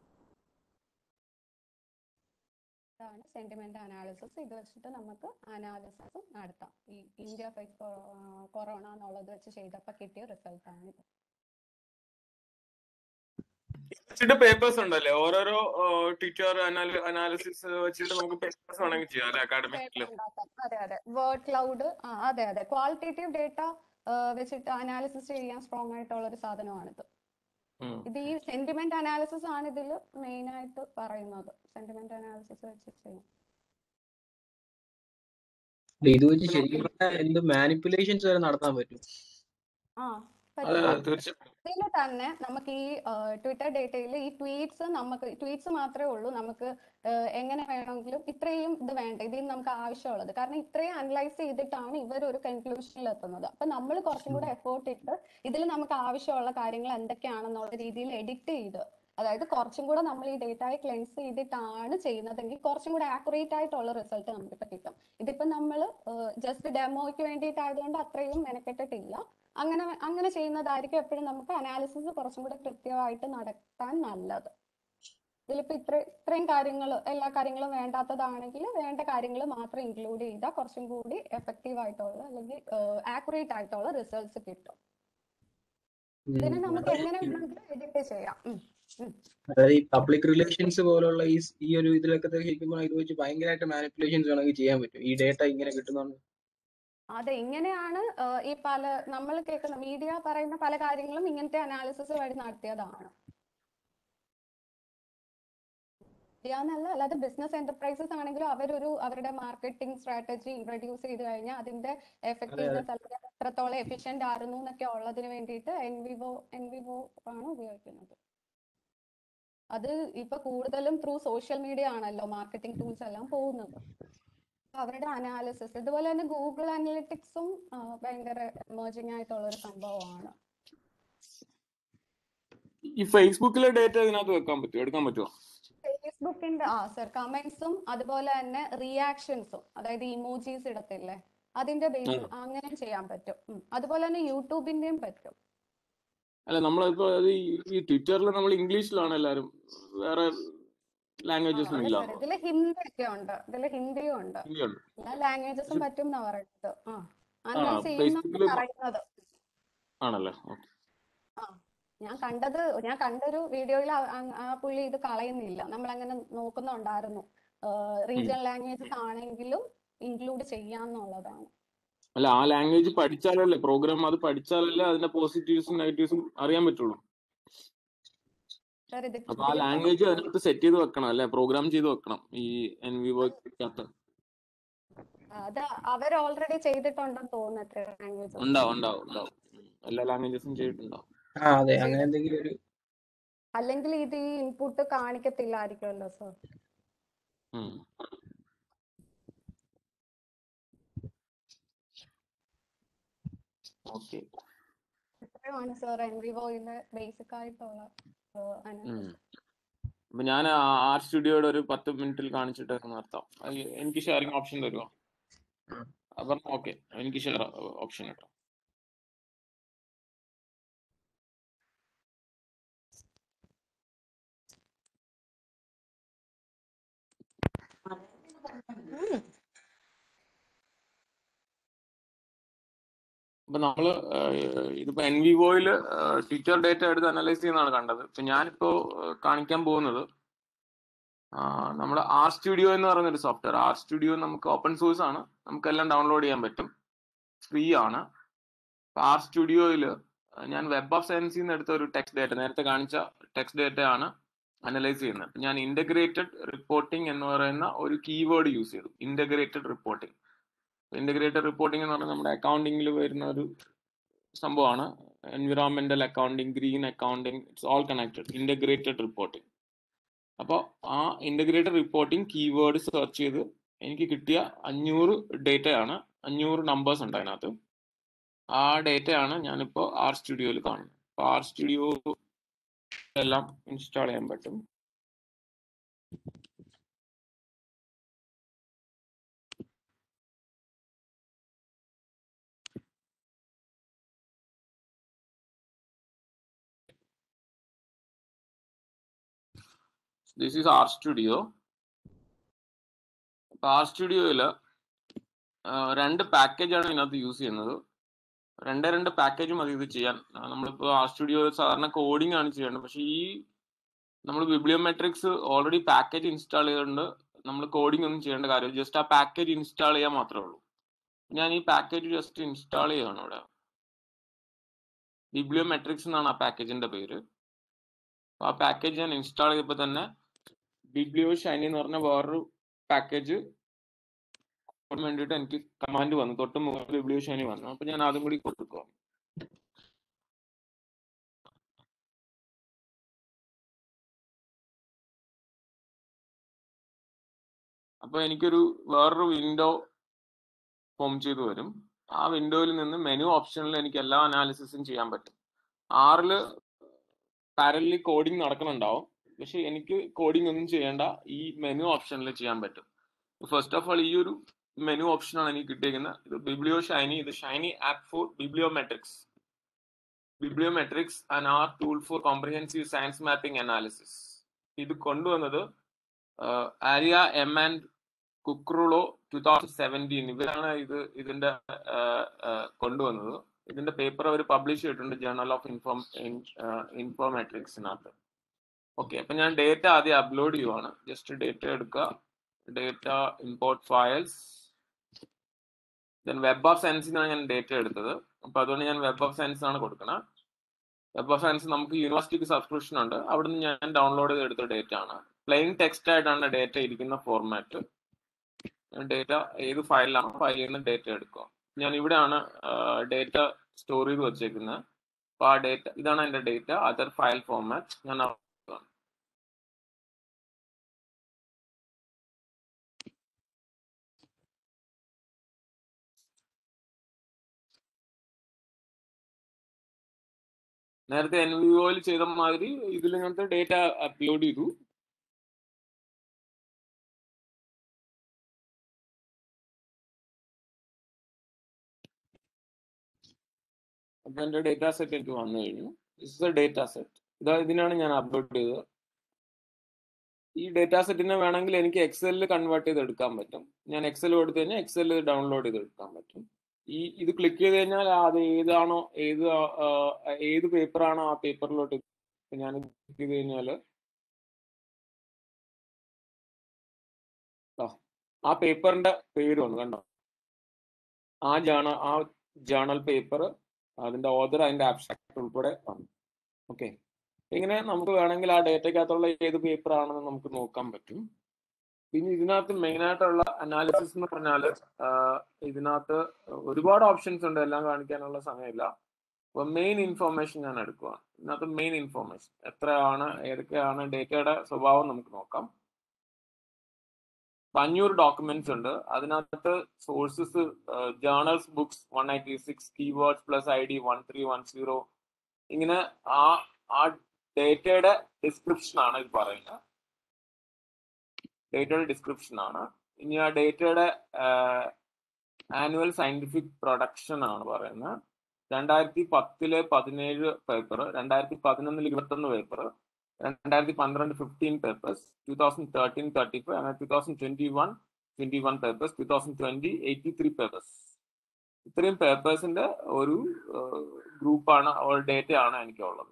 ഇതാണ് സെന്റിമെന്റ് അനാലിസിസ് ഇത് വെച്ചിട്ട് നമുക്ക് അനാലിസിസും നടത്താം ഈ ഇന്ത്യ ഫേസ് കൊറോണ എന്നുള്ളത് വെച്ച് ചെയ്തപ്പോൾ കിട്ടിയ റിസൾട്ട് ആണ് ഇത് വെച്ചിട്ട് പേപ്പേഴ്സ് ഉണ്ടല്ലേ ഓരോരോ ട്വിറ്റർ അനാലിസിസ് വെച്ചിട്ട് നമുക്ക് പേപ്പേഴ്സ് വേണമെങ്കിൽ ചെയ്യാം അല്ലെ അക്കാഡമിക്കില് Data ഉണ്ടാക്കാം. അതെ അതെ വേർഡ് ക്ലൗഡ് അതെ അതെ ക്വാളിറ്റേറ്റീവ് ഡേറ്റ വെച്ചിട്ട് അനാലിസിസ് ചെയ്യാൻ സ്ട്രോങ് ആയിട്ടുള്ള ഒരു സാധനമാണിത് ഇത് ഈ സെന്റിമെന്റ് അനാലിസിസ് ആണ് ഇതിൽ മെയിൻ ആയിട്ട് പറയുന്നത് സെന്റിമെന്റ് അനാലിസിസ് വെച്ച് ചെയ്യും ഇത് വെച്ച് ശരിക്കും പറഞ്ഞാൽ എന്ത് മാനിപ്പുലേഷൻസ് വരെ നടത്താൻ പറ്റും ആ അതെ പറ്റും തീർച്ചയായും ഇതിൽ തന്നെ നമുക്ക് ഈ ട്വിറ്റർ ഡേറ്റയിൽ ഈ ട്വീറ്റ്സ് നമുക്ക് ട്വീറ്റ്സ് മാത്രമേ ഉള്ളൂ നമുക്ക് ഏഹ്, എങ്ങനെ വേണമെങ്കിലും ഇത്രയും ഇത് വേണ്ട ഇതിൽ നമുക്ക് ആവശ്യമുള്ളത് കാരണം ഇത്രയും അനലൈസ് ചെയ്തിട്ടാണ് ഇവർ ഒരു കൺക്ലൂഷനിൽ എത്തുന്നത് അപ്പൊ നമ്മൾ കുറച്ചും കൂടെ എഫേർട്ട് ഇട്ട് ഇതിൽ നമുക്ക് ആവശ്യമുള്ള കാര്യങ്ങൾ എന്തൊക്കെയാണെന്നുള്ള രീതിയിൽ എഡിറ്റ് ചെയ്ത് അതായത് കുറച്ചും കൂടെ നമ്മൾ ഈ ഡേറ്റയെ ക്ലെൻസ് ചെയ്തിട്ടാണ് ചെയ്യുന്നതെങ്കിൽ കുറച്ചും കൂടെ ആക്യുറേറ്റ് ആയിട്ടുള്ള റിസൾട്ട് നമുക്കിപ്പോ കിട്ടും ഇതിപ്പോ നമ്മൾ ജസ്റ്റ് ഡെമോയ്ക്ക് വേണ്ടിയിട്ടായതുകൊണ്ട് അത്രയും മെനക്കെട്ടിട്ടില്ല അങ്ങനെ അങ്ങനെ ചെയ്യുന്നതായിരിക്കും എപ്പോഴും നമുക്ക് അനാലിസിസ് കുറച്ചും കൂടെ കൃത്യമായിട്ട് നടത്താൻ നല്ലത് ഇതിലിപ്പോ ഇത്ര ഇത്രയും കാര്യങ്ങൾ എല്ലാ കാര്യങ്ങളും വേണ്ടാത്തതാണെങ്കിൽ വേണ്ട കാര്യങ്ങൾ മാത്രം ഇൻക്ലൂഡ് ചെയ്താൽ കുറച്ചും കൂടി എഫക്റ്റീവ് ആയിട്ടുള്ള അല്ലെങ്കിൽ ആക്യുറേറ്റ് ആയിട്ടുള്ള റിസൾട്ട്സ് കിട്ടും ഇതിനെ നമുക്ക് എങ്ങനെ വേണമെങ്കിലും എഡിറ്റ് ചെയ്യാം ഉം, ഉം. അതായത് ഈ പബ്ലിക് റിലേഷൻസ് പോലുള്ള ഈ സ് ഈ ഒരു ഇതിലൊക്കെ ശരിക്കും പറഞ്ഞാൽ ഇത് വെച്ച് ഭയങ്കരമായിട്ട് മാനിപ്പുലേഷൻസ് വേണമെങ്കിൽ ചെയ്യാൻ പറ്റും ഈ ഡേറ്റ ഇങ്ങനെ കിട്ടുന്നുണ്ട് അതെ ഇങ്ങനെയാണ് ഏഹ്, ഈ പല നമ്മൾ കേൾക്കുന്ന മീഡിയ പറയുന്ന പല കാര്യങ്ങളും ഇങ്ങനത്തെ അനാലിസിസ് വഴി നടത്തിയതാണ് മീഡിയ എന്നല്ല അല്ലാതെ ബിസിനസ് എന്റർപ്രൈസസ് ആണെങ്കിലും അവരൊരു അവരുടെ മാർക്കറ്റിംഗ് സ്ട്രാറ്റജി ഇൻട്രൊഡ്യൂസ് ചെയ്ത് കഴിഞ്ഞാൽ അതിന്റെ എഫക്റ്റീവ്നെസ് അല്ലെങ്കിൽ അത് എത്രത്തോളം എഫിഷ്യന്റ് ആയിരുന്നു എന്നൊക്കെ ഉള്ളതിന് വേണ്ടിയിട്ട് എൻവിവോ എൻവിവോ ആണ് ഉപയോഗിക്കുന്നത് അത് ഇപ്പൊ കൂടുതലും ത്രൂ സോഷ്യൽ മീഡിയ ആണല്ലോ മാർക്കറ്റിംഗ് ടൂൾസ് എല്ലാം പോകുന്നത് അപ്പൊ അവരുടെ അനാലിസിസ് ഇതുപോലെ തന്നെ ഗൂഗിൾ അനലിറ്റിക്സും ഭയങ്കര എമേർജിംഗ് ആയിട്ടുള്ള ഒരു സംഭവമാണ് ഈ ഫേസ്ബുക്കിലെ ഡേറ്റ ഇതിനകത്ത് വെക്കാൻ പറ്റുമോ എടുക്കാൻ പറ്റുമോ ഫേസ്ബുക്കിന്റെ ആ സർ കമന്റ്സും അതുപോലെ തന്നെ റിയാക്ഷൻസും അതായത് ഇമോജീസ് ഇടത്തില്ലേ അതിന്റെ ബേസ് അങ്ങനെ ചെയ്യാൻ പറ്റും ഉം. അതുപോലെ തന്നെ യൂട്യൂബിന്റെയും പറ്റും അല്ല നമ്മളിപ്പോ അത് ഈ ഈ ട്വിറ്ററിൽ നമ്മൾ ഇംഗ്ലീഷിലാണ് എല്ലാരും വേറെ ലാംഗ്വേജസ് ഒന്നും അതെ ഇല്ല സർ ഇതില് ഹിന്ദി ഒക്കെ ഉണ്ട് ഇതില് ഹിന്ദിയും ഉണ്ട് ഹിന്ദിയുണ്ട് എല്ലാ ലാംഗ്വേജസും പറ്റും എന്നാ പറയുന്നത് ആ ആ അനലൈസ് ചെയ്യുന്ന ഫേസ്ബുക്കിൽ പറയുന്നത് ആണല്ലേ ഓക്കെ ആ ഞാൻ കണ്ടത് ഞാൻ കണ്ടൊരു വീഡിയോയിൽ ആ പുള്ളി ഇത് കളയുന്നില്ല നമ്മൾ അങ്ങനെ നോക്കുന്നുണ്ടായിരുന്നു റീജിയണൽ ലാംഗ്വേജസ് ആണെങ്കിലും ഇൻക്ലൂഡ് ചെയ്യാന്നുള്ളതാണ് അല്ല ആ ലാംഗ്വേജ് പഠിച്ചാലല്ലേ പ്രോഗ്രാം അത് പഠിച്ചാലല്ലേ അതിന്റെ പോസിറ്റീവ്സും നെഗറ്റീവ്സും അറിയാൻ പറ്റുള്ളൂ സർ ഇത് അപ്പൊ ആ ലാംഗ്വേജ് അതിനകത്ത് സെറ്റ് ചെയ്ത് വെക്കണം അല്ലെ പ്രോഗ്രാം ചെയ്ത് വെക്കണം ഈ എൻ വിവോക്കകത്ത് അത് അവർ ഓൾറെഡി ചെയ്തിട്ടുണ്ടെന്ന് തോന്നുന്നു എത്ര ലാംഗ്വേജ് ഉണ്ടാവും ഉണ്ടാവും ഉണ്ടാവും ഉം. എല്ലാ ലാംഗ്വേജസും ചെയ്തിട്ടുണ്ടാവും ആ അതെ അങ്ങനെ എന്തെങ്കിലും ഒരു അല്ലെങ്കിൽ ഇത് ഈ ഇൻപുട്ട് കാണിക്കത്തില്ലായിരിക്കുമല്ലോ സർ ഉം. ഓക്കെ ഇത്രയുമാണ് സർ എൻ വിവോയിലെ ബേസിക് ആയിട്ടുള്ള ഏഹ്, analysis. ഉം. അപ്പൊ ഞാൻ ആർ സ്റ്റുഡിയോയുടെ ഒരു പത്ത് മിനിറ്റിൽ കാണിച്ചിട്ട് നിർത്താം അത് എനിക്ക് ഷെയറിംഗ് ഓപ്ഷൻ തരുമോ അപ്പം ഓക്കെ എനിക്ക് ഷെയർ ഓപ്ഷൻ കിട്ടും അപ്പൊ നമ്മള് ഏഹ്, ഇതിപ്പോ എൻ വിവോയില് ട്വിറ്റർ ഡേറ്റ എടുത്ത് അനലൈസ് ചെയ്യുന്നതാണ് കണ്ടത് ഇപ്പൊ ഞാനിപ്പോ ഏഹ്, കാണിക്കാൻ പോകുന്നത് നമ്മുടെ ആർ സ്റ്റുഡിയോ എന്ന് പറയുന്ന ഒരു സോഫ്റ്റ്വെയർ ആർ സ്റ്റുഡിയോ നമുക്ക് ഓപ്പൺ സോഴ്സ് ആണ് നമുക്കെല്ലാം ഡൗൺലോഡ് ചെയ്യാൻ പറ്റും ഫ്രീ ആണ് ആർ സ്റ്റുഡിയോയിൽ ഞാൻ വെബ് ഓഫ് സയൻസിൽ നിന്ന് എടുത്ത ഒരു ടെക്സ്റ്റ് ഡേറ്റ നേരത്തെ കാണിച്ച ടെക്സ്റ്റ് ഡേറ്റ ആണ് അനലൈസ് ചെയ്യുന്നത് അപ്പൊ ഞാൻ ഇന്റഗ്രേറ്റഡ് റിപ്പോർട്ടിംഗ് എന്ന് പറയുന്ന ഒരു കീവേഡ് യൂസ് ചെയ്തു ഇന്റഗ്രേറ്റഡ് റിപ്പോർട്ടിംഗ് ഇന്റഗ്രേറ്റഡ് റിപ്പോർട്ടിംഗ് എന്ന് പറഞ്ഞാൽ നമ്മുടെ അക്കൗണ്ടിങ്ങിൽ വരുന്ന ഒരു സംഭവമാണ് environmental accounting green accounting it's all connected integrated reporting അപ്പോൾ ആ ഇന്റഗ്രേറ്റഡ് റിപ്പോർട്ടിംഗ് കീവേഡ് സെർച്ച് ചെയ്ത് എനിക്ക് കിട്ടിയ അഞ്ഞൂറ് ഡേറ്റയാണ് അഞ്ഞൂറ് നമ്പേഴ്സ് ഉണ്ട് അതിനകത്ത് ആ ഡേറ്റയാണ് ഞാനിപ്പോൾ ആർ സ്റ്റുഡിയോയിൽ കാണുന്നത് അപ്പോൾ ആർ സ്റ്റുഡിയോ എല്ലാം ഇൻസ്റ്റാൾ ചെയ്യാൻ പറ്റും this is R studio R സ്റ്റുഡിയോയിൽ രണ്ട് പാക്കേജാണ് ഇതിനകത്ത് യൂസ് ചെയ്യുന്നത് രണ്ട് രണ്ട് പാക്കേജ് മതി ഇത് ചെയ്യാൻ ആ, നമ്മളിപ്പോ ആർ സ്റ്റുഡിയോ സാധാരണ കോഡിംഗ് ആണ് ചെയ്യേണ്ടത് പക്ഷേ ഈ നമ്മൾ ബിബ്ലിയോമെട്രിക്സ് ഓൾറെഡി പാക്കേജ് ഇൻസ്റ്റാൾ ചെയ്തുകൊണ്ട് നമ്മൾ കോഡിംഗ് ഒന്നും ചെയ്യേണ്ട കാര്യം ജസ്റ്റ് ആ പാക്കേജ് ഇൻസ്റ്റാൾ ചെയ്യാൻ മാത്രമേ ഉള്ളൂ ഞാൻ ഈ പാക്കേജ് ജസ്റ്റ് ഇൻസ്റ്റാൾ ചെയ്യുകയാണ് ഇവിടെ ബിബ്ലിയോമെട്രിക്സ് എന്നാണ് ആ പാക്കേജിന്റെ പേര് അപ്പൊ ആ പാക്കേജ് ഞാൻ ഇൻസ്റ്റാൾ ചെയ്തപ്പോൾ തന്നെ ബിബ്ലിയോ ഷൈനി എന്ന് പറഞ്ഞ വേറൊരു പാക്കേജ് വേണ്ടിയിട്ട് എനിക്ക് കമാൻഡ് വന്നു തൊട്ട് മുകളിൽ ബിബ്ലിയോ ഷൈനി വന്നു അപ്പൊ ഞാൻ അതും കൂടി കൊടുക്കുക അപ്പൊ എനിക്കൊരു വേറൊരു വിൻഡോ ഫോം ചെയ്തു വരും ആ വിൻഡോയിൽ നിന്ന് മെനു ഓപ്ഷനിൽ എനിക്ക് എല്ലാ അനാലിസിസും ചെയ്യാൻ പറ്റും ആറില് പാരലി കോഡിംഗ് നടക്കുന്നുണ്ടാവും പക്ഷെ എനിക്ക് കോഡിംഗ് ഒന്നും ചെയ്യേണ്ട ഈ മെനു ഓപ്ഷനിൽ ചെയ്യാൻ പറ്റും ഫസ്റ്റ് ഓഫ് ഓൾ ഈ ഒരു മെനു ഓപ്ഷനാണ് എനിക്ക് കിട്ടിയിരിക്കുന്നത് ഇത് ബിബ്ലിയോ ഷൈനി ഇത് shiny app for bibliometrics bibliometrics and R tool for comprehensive science mapping analysis ഇത് കൊണ്ടുവന്നത് Aria M and Cuccurullo two thousand seventeen ഇവരാണ് ഇത് ഇതിന്റെ കൊണ്ടുവന്നത് ഇതിന്റെ പേപ്പർ അവർ പബ്ലിഷ് ചെയ്തിട്ടുണ്ട് ജേർണൽ ഓഫ് ഇൻഫോം ഇൻഫോമെട്രിക്സിനകത്ത് ഓക്കെ അപ്പൊ ഞാൻ ഡേറ്റ ആദ്യം അപ്ലോഡ് ചെയ്യുവാണ് ജസ്റ്റ് ഡേറ്റ എടുക്കുക data import files then web of സയൻസിനാണ് ഞാൻ ഡേറ്റ എടുത്തത് അപ്പൊ അതുകൊണ്ട് ഞാൻ വെബ് ഓഫ് സയൻസ് ആണ് കൊടുക്കുന്നത് വെബ് ഓഫ് സയൻസ് നമുക്ക് യൂണിവേഴ്സിറ്റിക്ക് സബ്സ്ക്രിപ്ഷൻ ഉണ്ട് അവിടുന്ന് ഞാൻ ഡൗൺലോഡ് ചെയ്തെടുത്ത ഡേറ്റ ആണ് പ്ലെയിൻ ടെക്സ്റ്റ് ആയിട്ടാണ് ഡേറ്റ ഇരിക്കുന്ന ഫോർമാറ്റ് ഡേറ്റ ഏത് ഫയലിലാണ് ഫയലിൽ നിന്ന് ഡേറ്റ എടുക്കുക ഞാൻ ഇവിടെയാണ് ഡേറ്റ സ്റ്റോർ ചെയ്ത് വെച്ചേക്കുന്നത് അപ്പൊ ആ ഡേറ്റ ഇതാണ് എന്റെ ഡേറ്റ അതർ ഫയൽ ഫോർമാറ്റ് ഞാൻ നേരത്തെ എൻ വി ഒയിൽ ചെയ്ത മാതിരി ഇതിൽ ഇങ്ങനത്തെ ഡേറ്റ അപ്ലോഡ് ചെയ്തു അപ്പൊ എന്റെ ഡേറ്റ സെറ്റ് എനിക്ക് വന്നു കഴിഞ്ഞു ദിസ് ഡേറ്റ സെറ്റ് ഇതാ ഇതിനാണ് ഞാൻ അപ്ലോഡ് ചെയ്തത് ഈ ഡേറ്റ സെറ്റിനെ വേണമെങ്കിൽ എനിക്ക് എക്സലിൽ കൺവേർട്ട് ചെയ്ത് എടുക്കാൻ പറ്റും ഞാൻ എക്സൽ കൊടുത്തു കഴിഞ്ഞാൽ എക്സലിൽ ഡൗൺലോഡ് ചെയ്ത് എടുക്കാൻ പറ്റും ഈ ഇത് ക്ലിക്ക് ചെയ്ത് കഴിഞ്ഞാൽ അത് ഏതാണോ ഏത് ഏത് പേപ്പറാണോ ആ പേപ്പറിലോട്ട് ഞാൻ ക്ലിക്ക് ചെയ്ത് കഴിഞ്ഞാൽ ആ പേപ്പറിന്റെ പേര് വന്നു കണ്ടോ ആ ജേണൽ ആ ജേണൽ പേപ്പർ അതിന്റെ ഓർഡർ അതിന്റെ ആബ്സ്ട്രാക്ട് ഉൾപ്പെടെ വന്നു ഓക്കെ ഇങ്ങനെ നമുക്ക് വേണമെങ്കിൽ ആ ഡേറ്റയ്ക്കകത്തുള്ള ഏത് പേപ്പർ ആണെന്ന് നമുക്ക് നോക്കാൻ പറ്റും പിന്നെ ഇതിനകത്ത് മെയിൻ ആയിട്ടുള്ള അനാലിസിസ് എന്ന് പറഞ്ഞാൽ ഇതിനകത്ത് ഒരുപാട് ഓപ്ഷൻസ് ഉണ്ട് എല്ലാം കാണിക്കാനുള്ള സമയമില്ല അപ്പൊ മെയിൻ ഇൻഫോർമേഷൻ ഞാൻ എടുക്കുകയാണ് ഇതിനകത്ത് മെയിൻ ഇൻഫോർമേഷൻ എത്രയാണ് ഏതൊക്കെയാണ് ഡേറ്റയുടെ സ്വഭാവം നമുക്ക് നോക്കാം അഞ്ഞൂറ് ഡോക്യുമെന്റ്സ് ഉണ്ട് അതിനകത്ത് sources journals books one eighty six keywords plus I D one three one zero ഇങ്ങനെ ആ ആ ഡേറ്റയുടെ ഡിസ്ക്രിപ്ഷൻ ആണ് ഇത് പറയുന്നത് ഡേറ്റയുടെ ഡിസ്ക്രിപ്ഷൻ ആണ് ഇനി ആ ഡേറ്റയുടെ ആനുവൽ സയന്റിഫിക് പ്രൊഡക്ഷൻ ആണ് പറയുന്നത് രണ്ടായിരത്തി പത്തില് പതിനേഴ് പേപ്പർ രണ്ടായിരത്തി പതിനൊന്നിൽ ഇരുപത്തൊന്ന് പേപ്പർ രണ്ടായിരത്തി പന്ത്രണ്ട് fifteen papers two thousand thirteen thirty five അങ്ങനെ two thousand twenty one twenty one papers two thousand twenty eighty three papers ഇത്രയും പേപ്പേഴ്സിന്റെ ഒരു ഗ്രൂപ്പാണ് ഒരു ഡേറ്റ ആണ് എനിക്കുള്ളത്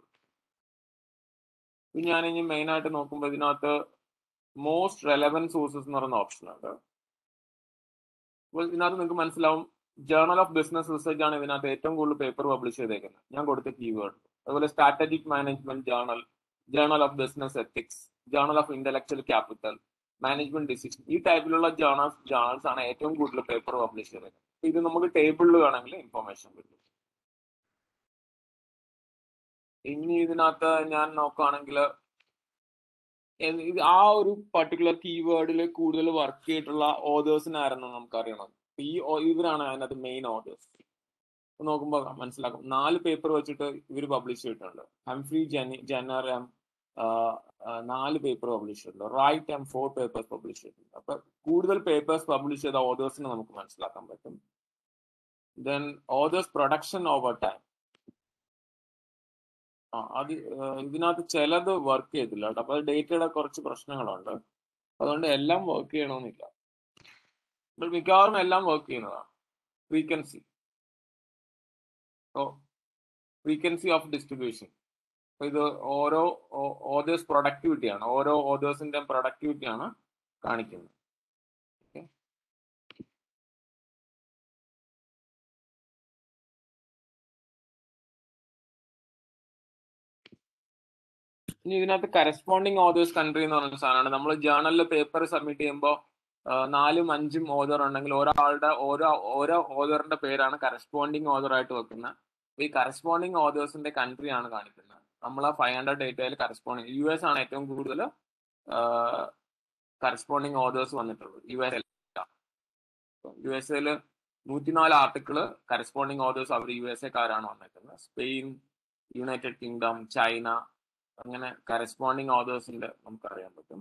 ഞാൻ ഇനി മെയിൻ ആയിട്ട് നോക്കുമ്പോൾ ഇതിനകത്ത് മോസ്റ്റ് റെലവൻറ്റ് സോഴ്സസ് എന്ന് പറയുന്ന ഓപ്ഷൻ ഉണ്ട് അപ്പോൾ ഇതിനകത്ത് നിങ്ങൾക്ക് മനസ്സിലാവും ജേർണൽ ഓഫ് ബിസിനസ് റിസർച്ച് ആണ് ഇതിനകത്ത് ഏറ്റവും കൂടുതൽ പേപ്പർ പബ്ലിഷ് ചെയ്തേക്കുന്നത് ഞാൻ കൊടുത്ത കീവേഡ് അതുപോലെ strategic management journal journal of business ethics journal of intellectual capital management decision ഈ ടൈപ്പിലുള്ള ജേർണൽസ് ജേർണൽസ് ആണ് ഏറ്റവും കൂടുതൽ പേപ്പർ പബ്ലിഷ് ചെയ്തത് ഇത് നമുക്ക് ടേബിളിൽ വേണമെങ്കിൽ ഇൻഫർമേഷൻ കിട്ടും ഇനി ഇതിനകത്ത് ഞാൻ നോക്കുകയാണെങ്കിൽ ആ ഒരു പർട്ടിക്കുലർ കീവേഡിൽ കൂടുതൽ വർക്ക് ചെയ്തിട്ടുള്ള ഓതേഴ്സിനായിരുന്നു നമുക്കറിയണം ഈ ഇവരാണ് അതിനകത്ത് മെയിൻ ഓതേഴ്സ് നോക്കുമ്പോൾ മനസ്സിലാക്കും നാല് പേപ്പർ വെച്ചിട്ട് ഇവർ പബ്ലിഷ് ചെയ്തിട്ടുണ്ട് ഹംഫ്രി ജെനി ജനർ എം നാല് പേപ്പർ പബ്ലിഷ് ചെയ്തിട്ടുണ്ട് right M four papers publish ചെയ്തിട്ടുണ്ട് അപ്പൊ കൂടുതൽ പേപ്പേഴ്സ് പബ്ലിഷ് ചെയ്ത ഓതേഴ്സിനെ നമുക്ക് മനസ്സിലാക്കാൻ പറ്റും then authors production over time ആ അത് ഇതിനകത്ത് ചിലത് വർക്ക് ചെയ്തില്ല കേട്ടോ അപ്പൊ ഡേറ്റയുടെ കുറച്ച് പ്രശ്നങ്ങളുണ്ട് അതുകൊണ്ട് എല്ലാം വർക്ക് ചെയ്യണമെന്നില്ല മിക്കവാറും എല്ലാം വർക്ക് ചെയ്യുന്നതാണ് ഫ്രീക്വൻസി ഓ ഫ്രീക്വൻസി ഓഫ് ഡിസ്ട്രിബ്യൂഷൻ ഇത് ഓരോ ഓതേഴ്സ് പ്രൊഡക്ടിവിറ്റി ആണ് ഓരോ ഓതേഴ്സിന്റെ പ്രൊഡക്ടിവിറ്റി ആണ് കാണിക്കുന്നത് ഇനി ഇതിനകത്ത് കറസ്പോണ്ടിങ് ഓതേഴ്സ് കൺട്രി എന്ന് പറയുന്ന സാധനമാണ് നമ്മൾ ജേർണലിൽ പേപ്പർ സബ്മിറ്റ് ചെയ്യുമ്പോൾ നാലും അഞ്ചും ഓതർ ഉണ്ടെങ്കിൽ ഒരാളുടെ ഓരോ ഓരോ ഓതറിന്റെ പേരാണ് കറസ്പോണ്ടിങ് ഓതർ ആയിട്ട് വെക്കുന്നത് ഈ കറസ്പോണ്ടിങ് ഓതേഴ്സിന്റെ കൺട്രി ആണ് കാണിക്കുന്നത് നമ്മൾ ആ ഫൈവ് ഹൺഡ്രഡ് ഡേറ്റയിൽ കറസ്പോണ്ടിങ് യു എസ് ആണ് ഏറ്റവും കൂടുതൽ കറസ്പോണ്ടിങ് ഓർഡേഴ്സ് വന്നിട്ടുള്ളൂ യു എസ് യു എസ് എയിൽ നൂറ്റിനാല് ആർട്ടിക്കിള് കറസ്പോണ്ടിങ് ഓർഡേഴ്സ് അവർ യു എസ് എക്കാരാണ് വന്നേക്കുന്നത് സ്പെയിൻ യുണൈറ്റഡ് കിങ്ഡം ചൈന അങ്ങനെ കറസ്പോണ്ടിങ് ഓർഡേഴ്സിന്റെ നമുക്കറിയാൻ പറ്റും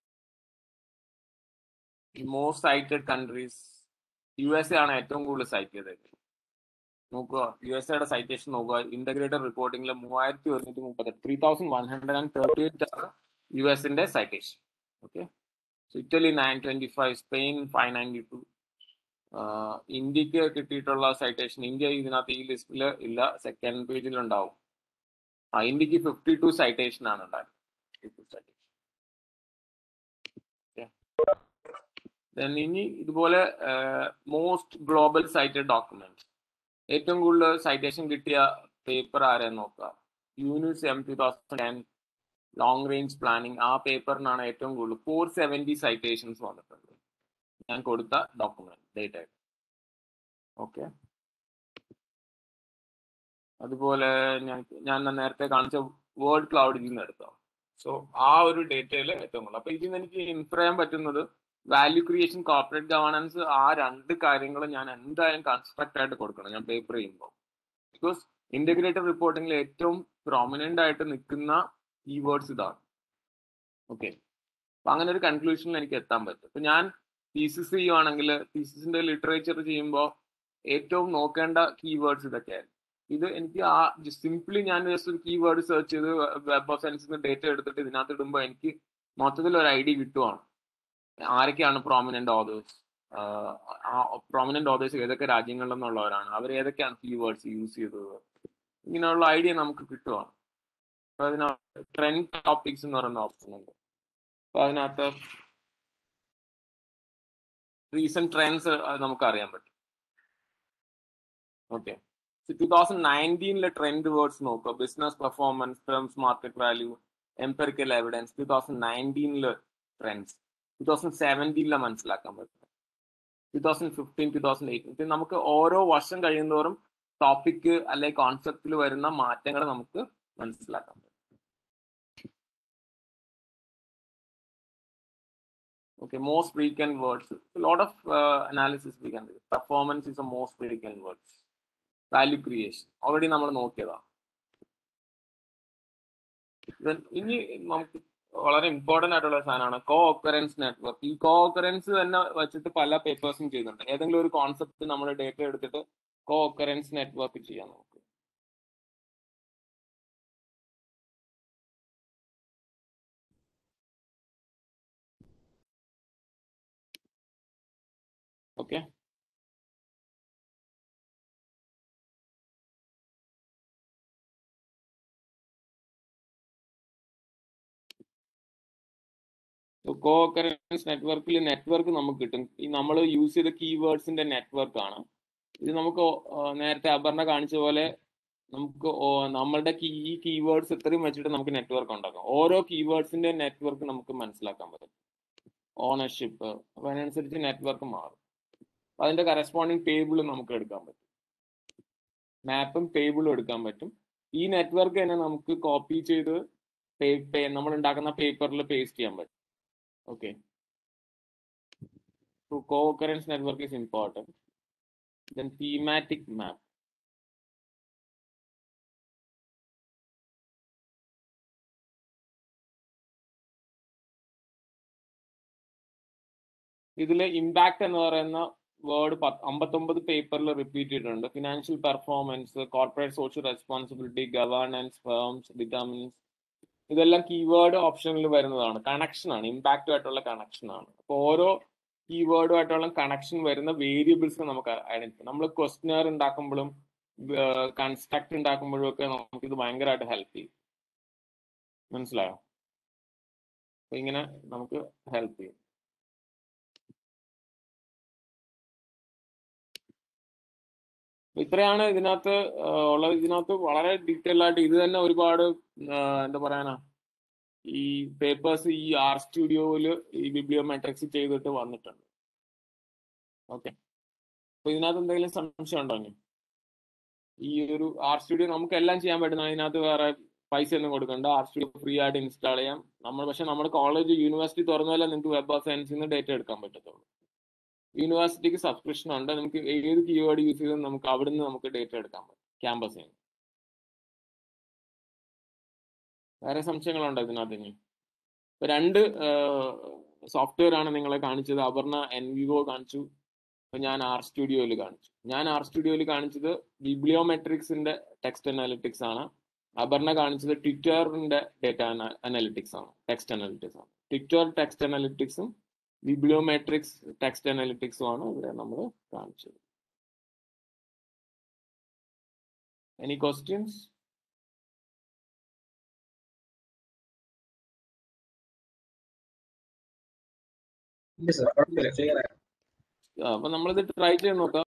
most cited countries U S A ആണ് ഏറ്റവും കൂടുതൽ സൈറ്റ് ചെയ്തത് നോക്കുക യു എസ് എയുടെ സൈറ്റേഷൻ നോക്കുക ഇന്റഗ്രേറ്റഡ് റിപ്പോർട്ടിംഗിൽ മൂവായിരത്തി ഒരുന്നൂറ്റി മുപ്പത് three thousand one hundred and thirty eight ആണ് യു എസിന്റെ citation okay Italy nine twenty five Spain five ninety two ഇന്ത്യക്ക് കിട്ടിയിട്ടുള്ള സൈറ്റേഷൻ ഇന്ത്യ ഇതിനകത്ത് ഈ ലിസ്റ്റിൽ ഇല്ല സെക്കൻഡ് പേജിൽ ഉണ്ടാവും ആ ഇന്ത്യക്ക് ഫിഫ്റ്റി ടു സൈറ്റേഷൻ ആണ് ഉണ്ടായത് Then ഇനി ഇതുപോലെ മോസ്റ്റ് ഗ്ലോബൽ സൈറ്റഡ് ഡോക്യുമെന്റ് ഏറ്റവും കൂടുതൽ സൈറ്റേഷൻ കിട്ടിയ പേപ്പർ ആരെന്ന് നോക്കുക Eunice M two thousand ten long range planning ആ പേപ്പറിനാണ് ഏറ്റവും കൂടുതൽ ഫോർ സെവൻറ്റി സൈറ്റേഷൻസ് വന്നിട്ടുള്ളത് ഞാൻ കൊടുത്ത ഡോക്യുമെന്റ് ഡേറ്റ ഓക്കെ അതുപോലെ ഞാൻ ഞാൻ നേരത്തെ കാണിച്ച വേർഡ് ക്ലൗഡിൽ നിന്ന് എടുത്തോ സോ ആ ഒരു ഡേറ്റയിൽ ഏറ്റവും കൂടുതൽ അപ്പൊ ഇതിൽ നിന്ന് എനിക്ക് ഇൻഫർ ചെയ്യാൻ പറ്റുന്നത് വാല്യൂ ക്രിയേഷൻ കോർപ്പറേറ്റ് ഗവർണൻസ് ആ രണ്ട് കാര്യങ്ങൾ ഞാൻ എന്തായാലും കൺസ്ട്രക്ട് ആയിട്ട് കൊടുക്കണം ഞാൻ പേപ്പർ ചെയ്യുമ്പോൾ ബിക്കോസ് ഇന്റഗ്രേറ്റഡ് റിപ്പോർട്ടിംഗിൽ ഏറ്റവും പ്രൊമിനന്റ് ആയിട്ട് നിൽക്കുന്ന കീവേഡ്സ് ഇതാണ് ഓക്കെ അപ്പൊ അങ്ങനെ ഒരു കൺക്ലൂഷനിൽ എനിക്ക് എത്താൻ പറ്റും ഇപ്പൊ ഞാൻ തീസിസ് ചെയ്യുവാണെങ്കിൽ തീസിസിന്റെ ലിറ്ററേച്ചർ ചെയ്യുമ്പോൾ ഏറ്റവും നോക്കേണ്ട കീവേഡ്സ് ഇതൊക്കെയായിരുന്നു ഇത് എനിക്ക് ആ സിംപ്ലി ഞാൻ ജസ്റ്റ് ഒരു കീവേഡ് സെർച്ച് ചെയ്ത് വെബ് ഓഫ് സയൻസിന് ഡേറ്റ എടുത്തിട്ട് ഇതിനകത്ത് ഇടുമ്പോൾ എനിക്ക് മൊത്തത്തിൽ ഒരു ഐഡിയ കിട്ടുവാണ് ആരൊക്കെയാണ് പ്രോമിനന്റ് ഓതേഴ്സ് പ്രോമിനന്റ് ഓതേഴ്സ് ഏതൊക്കെ രാജ്യങ്ങളിൽ നിന്നുള്ളവരാണ് അവർ ഏതൊക്കെയാണ് കീവേഡ്സ് യൂസ് ചെയ്തത് ഇങ്ങനെയുള്ള ഐഡിയ നമുക്ക് കിട്ടുവാണ് അപ്പൊ അതിനകത്ത് ട്രെൻഡ് ടോപ്പിക്സ് എന്ന് പറയുന്ന ഓപ്ഷൻ ഉണ്ട് അപ്പൊ അതിനകത്ത് റീസെന്റ് ട്രെൻഡ്സ് നമുക്ക് അറിയാൻ പറ്റും ഓക്കെ ടൂ തൗസൻഡ് നയൻറ്റീനിലെ ട്രെൻഡ് വേർഡ്സ് നോക്കുക business performance firms market value empirical evidence two thousand നയൻറ്റീനിലെ ട്രെൻഡ്സ് ടൂ തൗസൻഡ് സെവൻറ്റീനിലെ മനസ്സിലാക്കാൻ പറ്റും two thousand fifteen two thousand eighteen നമുക്ക് ഓരോ വർഷം കഴിയുന്നതോറും ടോപ്പിക്ക് അല്ലെങ്കിൽ കോൺസെപ്റ്റിൽ വരുന്ന മാറ്റങ്ങൾ നമുക്ക് മനസ്സിലാക്കാൻ പറ്റും okay most frequent words a lot of uh, analysis we can do performance is the most frequent words value creation already നമ്മൾ നോക്കിയതാ Then ഇനി നമുക്ക് വളരെ ഇമ്പോർട്ടന്റ് ആയിട്ടുള്ള സാധനമാണ് കോ ഒക്കറൻസ് നെറ്റ്വർക്ക് ഈ കോ ഒക്കറൻസ് തന്നെ വെച്ചിട്ട് പല പേപ്പേഴ്സും ചെയ്യുന്നുണ്ട് ഏതെങ്കിലും ഒരു കോൺസെപ്റ്റ് നമ്മൾ ഡേറ്റ എടുത്തിട്ട് കോ ഒക്കറൻസ് നെറ്റ്വർക്ക് ചെയ്യാൻ നമുക്ക് ഓക്കെ കോക്കറൻസ് നെറ്റ്വർക്കിൽ നെറ്റ്വർക്ക് നമുക്ക് കിട്ടും ഈ നമ്മൾ യൂസ് ചെയ്ത കീവേഡ്സിന്റെ നെറ്റ്വർക്ക് ആണ് ഇത് നമുക്ക് നേരത്തെ അപർണ കാണിച്ച പോലെ നമുക്ക് നമ്മളുടെ കീ ഈ കീവേഡ്സ് ഇത്രയും വെച്ചിട്ട് നമുക്ക് നെറ്റ്വർക്ക് ഉണ്ടാക്കാം ഓരോ കീവേഡ്സിന്റെ നെറ്റ്വർക്ക് നമുക്ക് മനസ്സിലാക്കാൻ പറ്റും ഓണർഷിപ്പ് അപ്പൊ അതിനനുസരിച്ച് നെറ്റ്വർക്ക് മാറും അതിന്റെ കറസ്പോണ്ടിങ് ടേബിൾ നമുക്ക് എടുക്കാൻ പറ്റും മാപ്പും ടേബിളും എടുക്കാൻ പറ്റും ഈ നെറ്റ്വർക്ക് തന്നെ നമുക്ക് കോപ്പി ചെയ്ത് നമ്മൾ ഉണ്ടാക്കുന്ന പേപ്പറിൽ പേസ്റ്റ് ചെയ്യാൻ പറ്റും okay co-occurrence network is important then thematic map ഇതില് ഇമ്പാക്ട് എന്ന് പറയുന്ന വേർഡ് അമ്പത്തൊമ്പത് പേപ്പറിൽ റിപ്പീറ്റ് ചെയ്തിട്ടുണ്ട് financial performance corporate social responsibility governance firms determinants ഇതെല്ലാം കീവേഡ് ഓപ്ഷനിൽ വരുന്നതാണ് കണക്ഷൻ ആണ് ഇമ്പാക്റ്റ് ആയിട്ടുള്ള കണക്ഷൻ ആണ് അപ്പോൾ ഓരോ കീവേഡുമായിട്ടുള്ള കണക്ഷൻ വരുന്ന വേരിയബിൾസ് നമുക്ക് ഐഡന്റിഫൈ നമ്മൾ ക്വസ്റ്റ്യനർ ഉണ്ടാക്കുമ്പോഴും കൺസ്ട്രക്ട് ഉണ്ടാക്കുമ്പോഴും ഒക്കെ നമുക്ക് ഇത് ഭയങ്കരമായിട്ട് ഹെൽപ്പ് ചെയ്യും മനസ്സിലായോ അപ്പൊ ഇങ്ങനെ നമുക്ക് ഹെൽപ്പ് ചെയ്യും ഇത്രയാണ് ഇതിനകത്ത് ഉള്ളത് ഇതിനകത്ത് വളരെ ഡീറ്റെയിൽ ആയിട്ട് ഇത് തന്നെ ഒരുപാട് എന്താ പറയാനാ ഈ പേപ്പേഴ്സ് ഈ ആർ സ്റ്റുഡിയോയിൽ ഈ ബിബ്ലിയോമെട്രിക്സ് ചെയ്തിട്ട് വന്നിട്ടുണ്ട് ഓക്കെ അപ്പൊ ഇതിനകത്ത് എന്തെങ്കിലും സംശയം ഉണ്ടോ ഇനി ഈ ഒരു ആർ സ്റ്റുഡിയോ നമുക്ക് എല്ലാം ചെയ്യാൻ പറ്റുന്ന അതിനകത്ത് വേറെ പൈസ ഒന്നും കൊടുക്കണ്ട ആർ സ്റ്റുഡിയോ ഫ്രീ ആയിട്ട് ഇൻസ്റ്റാൾ ചെയ്യാം നമ്മൾ പക്ഷെ നമ്മുടെ കോളേജ് യൂണിവേഴ്സിറ്റി തുറന്നാലേ നിങ്ങൾക്ക് വെബ് ഓഫ് സയൻസിൽ നിന്ന് ഡേറ്റ എടുക്കാൻ പറ്റത്തുള്ളൂ യൂണിവേഴ്സിറ്റിക്ക് സബ്സ്ക്രിപ്ഷൻ ഉണ്ട് നമുക്ക് ഏത് കീവേഡ് യൂസ് ചെയ്തും നമുക്ക് അവിടുന്ന് നമുക്ക് ഡേറ്റ എടുക്കാൻ പറ്റും ക്യാമ്പസിൽ നിന്ന് വേറെ സംശയങ്ങളുണ്ടോ ഇതിനകത്ത് ഇനി ഇപ്പൊ രണ്ട് സോഫ്റ്റ്വെയർ ആണ് നിങ്ങളെ കാണിച്ചത് അപർണ എൻ വിവോ കാണിച്ചു ഇപ്പൊ ഞാൻ ആർ സ്റ്റുഡിയോയിൽ കാണിച്ചു ഞാൻ ആർ സ്റ്റുഡിയോയിൽ കാണിച്ചത് ബിബ്ലിയോമെട്രിക്സിന്റെ ടെക്സ്റ്റ് അനാലിറ്റിക്സ് ആണ് അപർണ കാണിച്ചത് ട്വിറ്ററിന്റെ ഡേറ്റ അനാലിറ്റിക്സ് ആണ് ടെക്സ്റ്റ് അനാലിറ്റിക്സ് ആണ് ട്വിറ്റർ ടെക്സ്റ്റ് അനാലിറ്റിക്സും ബിബ്ലിയോമെട്രിക്സ് ടെക്സ്റ്റ് അനാലിറ്റിക്സും ആണ് ഇവിടെ നമ്മൾ കാണിച്ചത് എനി ക്വസ്റ്റ്യൻസ് ഇല്ല സർ കുഴപ്പമില്ല ക്ലിയർ അപ്പൊ നമ്മളിത് ട്രൈ ചെയ്ത് നോക്കാം